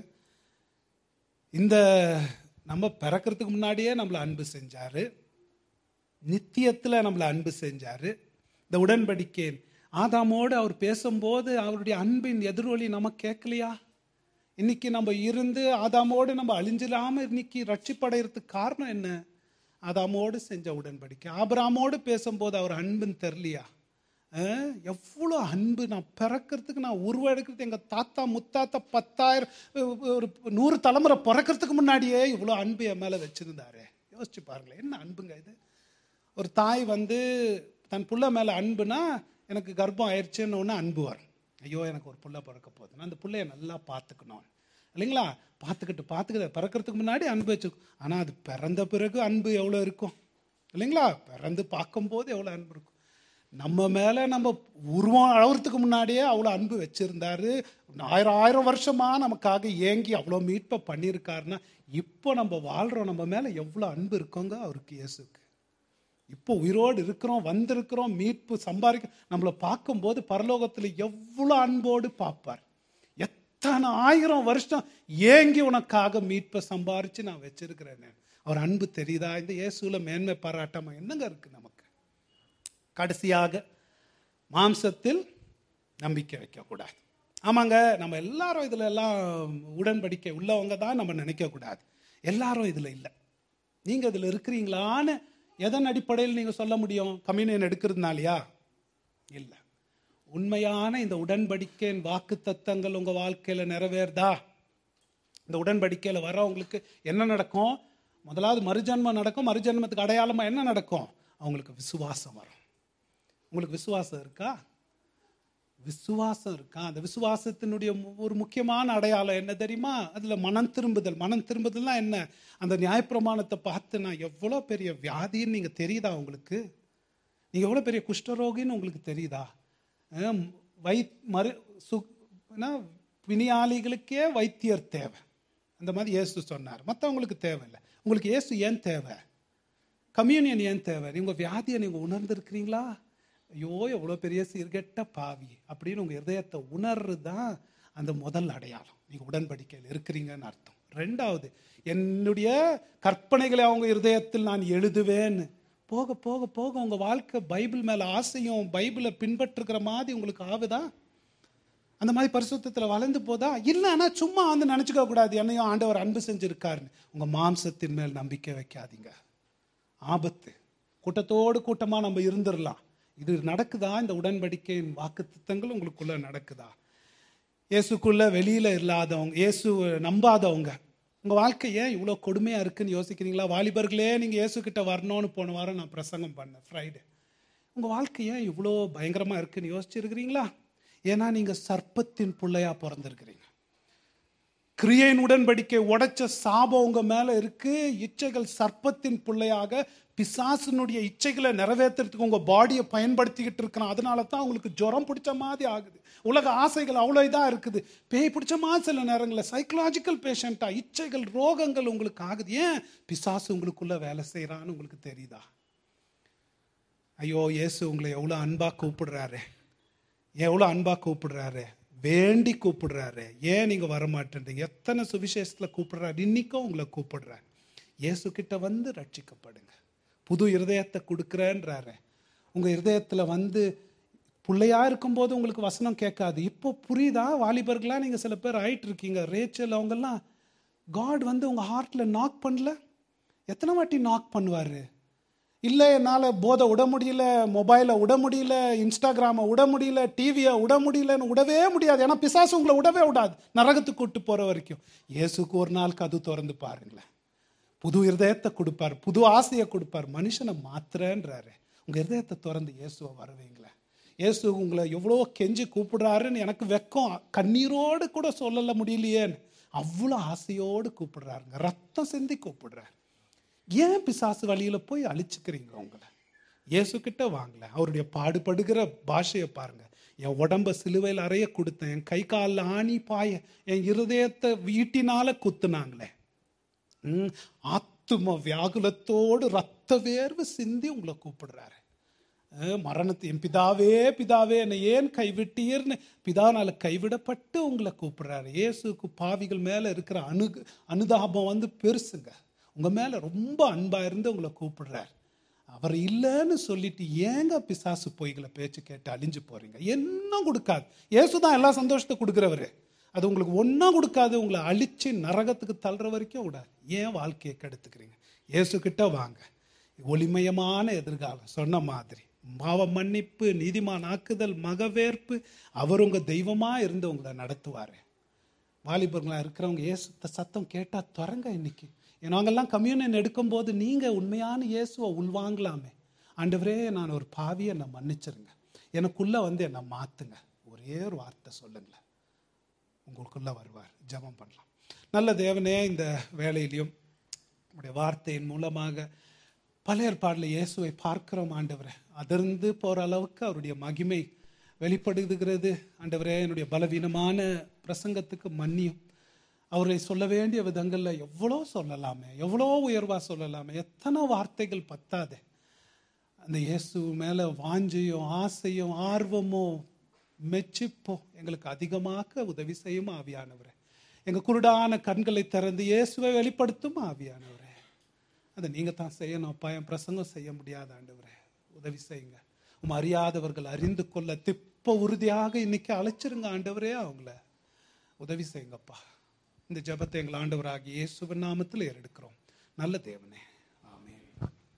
Speaker 1: இந்த நம்ம பிறக்கிறதுக்கு முன்னாடியே நம்மளை அன்பு செஞ்சாரு நித்தியத்தில் நம்மளை அன்பு செஞ்சாரு இந்த உடன்படிக்கை ஆதாமோடு அவர் பேசும்போது அவருடைய அன்பின் எதிரொலி நம்ம கேட்கலையா இன்னைக்கு நம்ம இருந்து ஆதாமோடு நம்ம அழிஞ்சிடாம இன்னைக்கு ரட்சிப்படைகிறதுக்கு காரணம் என்ன ஆதாமோடு செஞ்ச உடன்படிக்கை ஆபிராமோடு பேசும்போது அவர் அன்புன்னு தெரியலையா அஹ், எவ்வளோ அன்பு நான் பிறக்கிறதுக்கு நான் உருவெடுக்கிறது எங்கள் தாத்தா முத்தாத்தா பத்தாயிரம் ஒரு நூறு தலைமுறை பிறக்கிறதுக்கு முன்னாடியே இவ்வளோ அன்பு என் மேலே வச்சிருந்தாரு யோசிச்சு பாருங்களேன் என்ன அன்புங்க இது ஒரு தாய் வந்து தன் புள்ள மேலே அன்புனா எனக்கு கர்ப்பம் ஆயிடுச்சுன்னு ஒன்று அன்பு வரும் ஐயோ எனக்கு ஒரு புள்ள பிறக்க போகுது நான் அந்த புள்ளைய நல்லா பார்த்துக்கணும் இல்லைங்களா பார்த்துக்கிட்டு பார்த்துக்கிட்டு பிறக்கிறதுக்கு முன்னாடி அன்பு வச்சுருக்கும் ஆனால் அது பிறந்த பிறகு அன்பு எவ்வளோ இருக்கும் இல்லைங்களா பிறந்து பார்க்கும்போது எவ்வளோ அன்பு இருக்கும் நம்ம மேலே நம்ம உருவம் அழகிறதுக்கு முன்னாடியே அவ்வளோ அன்பு வச்சுருந்தாரு ஆயிரம் ஆயிரம் வருஷமாக நமக்காக ஏங்கி அவ்வளோ மீட்பை பண்ணியிருக்காருன்னா இப்போ நம்ம வாழ்கிறோம் நம்ம மேலே எவ்வளோ அன்பு இருக்கோங்க அவருக்கு இயேசுக்கு இப்போ உயிரோடு இருக்கிறோம் வந்திருக்கிறோம் மீட்பு சம்பாதிக்க நம்மளை பார்க்கும்போது பரலோகத்தில் எவ்வளோ அன்போடு பார்ப்பார் எத்தனை ஆயிரம் வருஷம் ஏங்கி உனக்காக மீட்பை சம்பாரிச்சு நான் வச்சிருக்கிறேன் அவர் அன்பு தெரியுதா இந்த இயேசுல மேன்மை பாராட்டாம என்னங்க இருக்கு நமக்கு கடைசியாக மாம்சத்தில் நம்பிக்கை வைக்கக்கூடாது ஆமாங்க நம்ம எல்லாரும் இதுல எல்லாம் உடன்படிக்கை உள்ளவங்க தான் நம்ம நினைக்கக்கூடாது எல்லாரும் இதுல இல்லை நீங்க இதுல இருக்கிறீங்களான்னு எதன் அடிப்படையில் நீங்க சொல்ல முடியும் கம்யூனியன் எடுக்கிறதுனாலயா இல்லை உண்மையான இந்த உடன்படிக்கையின் வாக்கு தத்தங்கள் உங்க வாழ்க்கையில நிறைவேறுதா இந்த உடன்படிக்கையில வர்றவங்களுக்கு என்ன நடக்கும் முதலாவது மறுஜன்மம் நடக்கும் மறுஜன்மத்துக்கு அடையாளமா என்ன நடக்கும் அவங்களுக்கு விசுவாசம் வரும் உங்களுக்கு விசுவாசம் இருக்கா விசுவாசம் இருக்கா அந்த விசுவாசத்தினுடைய மு- ஒரு முக்கியமான அடையாளம் என்ன தெரியுமா அதுல மனம் திரும்புதல் மனம் திரும்புதல்னா என்ன அந்த நியாயப்பிரமாணத்தை பார்த்து நான் எவ்வளோ பெரிய வியாதின்னு நீங்க தெரியுதா உங்களுக்கு நீங்க எவ்வளோ பெரிய குஷ்டரோகின்னு உங்களுக்கு தெரியுதா அஹ் வை மறு சு என்ன, வினியாளிகளுக்கே வைத்தியர் தேவை அந்த மாதிரி இயேசு சொன்னார் மற்றவங்களுக்கு தேவையில்லை உங்களுக்கு இயேசு ஏன் தேவை கம்யூனியன் ஏன் தேவை நீங்க வியாதியை நீங்க உணர்ந்திருக்கிறீங்களா ஐயோ எவ்வளோ பெரிய சீர்கெட்ட பாவி அப்படின்னு உங்க இதயத்தை உணர்றது தான் அந்த முதல் அடையாளம் நீங்க உடன்படிக்கையில் இருக்கிறீங்கன்னு அர்த்தம் ரெண்டாவது என்னுடைய கற்பனைகளை அவங்க இருதயத்தில் நான் எழுதுவேன்னு போக போக போக உங்க வாழ்க்கை பைபிள் மேல ஆசையும் பைபிளை பின்பற்றுகிற மாதிரி உங்களுக்கு ஆகுதா அந்த மாதிரி பரிசுத்தத்தில் வளர்ந்து போதா இல்லை ஆனால் சும்மா வந்து நினச்சிக்க கூடாது என்னையும் ஆண்டவர் அன்பு செஞ்சிருக்காருன்னு உங்கள் மாம்சத்தின் மேல் நம்பிக்கை வைக்காதீங்க ஆபத்து கூட்டத்தோடு கூட்டமாக நம்ம இருந்துடலாம் இது நடக்குதா இந்த உடன்படிக்கையின் வாக்குத்தத்தங்கள் உங்களுக்குள்ள நடக்குதா இயேசுக்குள்ள வெளியில இல்லாதவங்க இயேசு நம்பாதவங்க உங்க வாழ்க்கை ஏன் இவ்வளோ கொடுமையா இருக்குன்னு யோசிக்கிறீங்களா வாலிபர்களே நீங்க இயேசு கிட்ட வரணும்னு போன வாரம் நான் பிரசங்கம் பண்ணேன் ஃப்ரைடே உங்க வாழ்க்கை ஏன் இவ்வளோ பயங்கரமா இருக்குன்னு யோசிச்சிருக்கிறீங்களா ஏன்னா நீங்க சர்ப்பத்தின் பிள்ளையா பிறந்திருக்கிறீங்க கிரியையின் உடன்படிக்கை உடைச்ச சாபம் உங்க மேல இருக்கு இச்சைகள் சர்ப்பத்தின் பிள்ளையாக பிசாசினுடைய இச்சைகளை நிறைவேற்றுறதுக்கு உங்க பாடியை பயன்படுத்திக்கிட்டு இருக்கிறோம் அதனால தான் உங்களுக்கு ஜுரம் பிடிச்ச மாதிரி ஆகுது உலக ஆசைகள் அவ்வளோ இதாக இருக்குது பேய் பிடிச்ச மாதிரி சில நேரங்களில் சைக்கலாஜிக்கல் பேஷண்டா இச்சைகள் ரோகங்கள் உங்களுக்கு ஆகுது ஏன் பிசாசு உங்களுக்குள்ள வேலை செய்கிறான்னு உங்களுக்கு தெரியுதா ஐயோ இயேசு உங்களை எவ்வளோ அன்பா கூப்பிடுறாரு எவ்வளோ அன்பா கூப்பிடுறாரு வேண்டி கூப்பிடுறாரு ஏன் நீங்க வர மாட்டேன்றீங்க எத்தனை சுவிசேஷத்துல கூப்பிடுறாரு இன்னைக்கும் உங்களை கூப்பிடுறாரு இயேசு கிட்ட வந்து ரட்சிக்கப்படுங்க புது இருதயத்தை கொடுக்குறேன்றாரு உங்க இருதயத்துல வந்து பிள்ளையா இருக்கும்போது உங்களுக்கு வசனம் கேட்காது இப்போ புரியுதா வாலிபர்களா நீங்க சில பேர் ஆயிட்டு இருக்கீங்க ரேச்சல் அவங்கெல்லாம் காட் வந்து உங்க ஹார்ட்ல நாக் பண்ணல எத்தனை வாட்டி நாக் பண்ணுவாரு இல்லை என்னால் போதை விட முடியல மொபைலை விட முடியல இன்ஸ்டாகிராமை விட முடியல டிவியை விட முடியலன்னு விடவே முடியாது ஏன்னா பிசாசு உங்களை விடவே விடாது நரகத்துக்கு கூட்டு போகிற வரைக்கும் இயேசுக்கு ஒரு நாள் கது திறந்து பாருங்களேன் புது இருதயத்தை கொடுப்பார் புது ஆசையை கொடுப்பார் மனுஷனை மாத்துறேன்றாரு உங்கள் இருதயத்தை திறந்து இயேசுவை வரவீங்களேன் இயேசு உங்களை எவ்வளோ கெஞ்சி கூப்பிடுறாருன்னு எனக்கு வெக்கம் கண்ணீரோடு கூட சொல்லல முடியலையேன்னு அவ்வளோ ஆசையோடு கூப்பிடுறாருங்க ரத்தம் சிந்தி கூப்பிடுறாரு ஏன் பிசாசு வழியில போய் அழிச்சுக்கிறீங்க உங்களை இயேசு கிட்ட வாங்கல அவருடைய பாடுபடுகிற பாஷையை பாருங்க என் உடம்ப சிலுவையில் அறைய கொடுத்தேன் என் கை காலில் ஆணி பாய என் இருதயத்தை வீட்டினால குத்துனாங்களே ம், ஆத்தும வியாகுலத்தோடு ரத்த வேர்வு சிந்தி உங்களை கூப்பிடுறாரு அஹ் மரணத்தை என் பிதாவே பிதாவே என்னை ஏன் கைவிட்டீர்னு பிதானால கைவிடப்பட்டு உங்களை கூப்பிடுறாரு இயேசுக்கு பாவிகள் மேல இருக்கிற அணு அனுதாபம் வந்து பெருசுங்க உங்க மேல ரொம்ப அன்பா இருந்து உங்களை கூப்பிடுறாரு அவர் இல்லைன்னு சொல்லிட்டு ஏங்க பிசாசு பொய்களை பேச்சு கேட்டு அழிஞ்சு போறீங்க என்ன கொடுக்காது இயேசு தான் எல்லா சந்தோஷத்தை கொடுக்குறவரு அது உங்களுக்கு ஒன்றும் கொடுக்காது உங்களை அழிச்சு நரகத்துக்கு தள்ளுற வரைக்கும் விடாது ஏன் வாழ்க்கையை கெடுத்துக்கிறீங்க இயேசு கிட்ட வாங்க ஒளிமயமான எதிர்காலம் சொன்ன மாதிரி பாவ மன்னிப்பு நீதிமான் ஆக்குதல் மகவேற்பு அவர் உங்க தெய்வமா இருந்து உங்களை நடத்துவாரு வாலிபர்களாக இருக்கிறவங்க இயேசு சத்தம் கேட்டால் திறங்க இன்னைக்கு நாங்கெல்லாம் கம்யூனியன் எடுக்கும்போது நீங்கள் உண்மையான இயேசுவை உள்வாங்கலாமே ஆண்டவரே நான் ஒரு பாவியை என்னை மன்னிச்சிருங்க எனக்குள்ளே வந்து என்னை மாற்றுங்க ஒரே ஒரு வார்த்தை சொல்லுங்களேன் உங்களுக்குள்ளே வருவார் ஜெபம் பண்ணலாம் நல்ல தேவனே இந்த வேலையிலையும் உடைய வார்த்தையின் மூலமாக பல ஏற்பாடில் இயேசுவை பார்க்கிறோம் ஆண்டவரே அதிர்ந்து போகிற அளவுக்கு அவருடைய மகிமை வெளிப்படுகிறது ஆண்டவரே என்னுடைய பலவீனமான பிரசங்கத்துக்கு மன்னியும் அவரை சொல்ல வேண்டிய விதங்களில் எவ்வளோ சொல்லலாமே எவ்வளோ உயர்வாக சொல்லலாமே எத்தனை வார்த்தைகள் பத்தாதே அந்த இயேசு மேலே வாஞ்சையும் ஆசையும் ஆர்வமோ மெச்சிப்போ எங்களுக்கு அதிகமாக உதவி செய்யும் ஆவியானவரே எங்கள் குருடான கண்களை திறந்து இயேசுவை வெளிப்படுத்தும் ஆவியானவரே அதை நீங்கள் தான் செய்யணும் அப்பா என் பிரசங்கம் செய்ய முடியாத ஆண்டவரே உதவி செய்யுங்க உம் அறியாதவர்கள் அறிந்து கொள்ள திப்ப உறுதியாக இன்னைக்கு அழைச்சிருங்க ஆண்டவரே அவங்கள உதவி செய்யுங்கப்பா இந்த ஜெபத்தை எங்கள் ஆண்டவராகிய இயேசுவின் நாமத்தில் ஏறெடுக்கிறோம் நல்ல தேவனே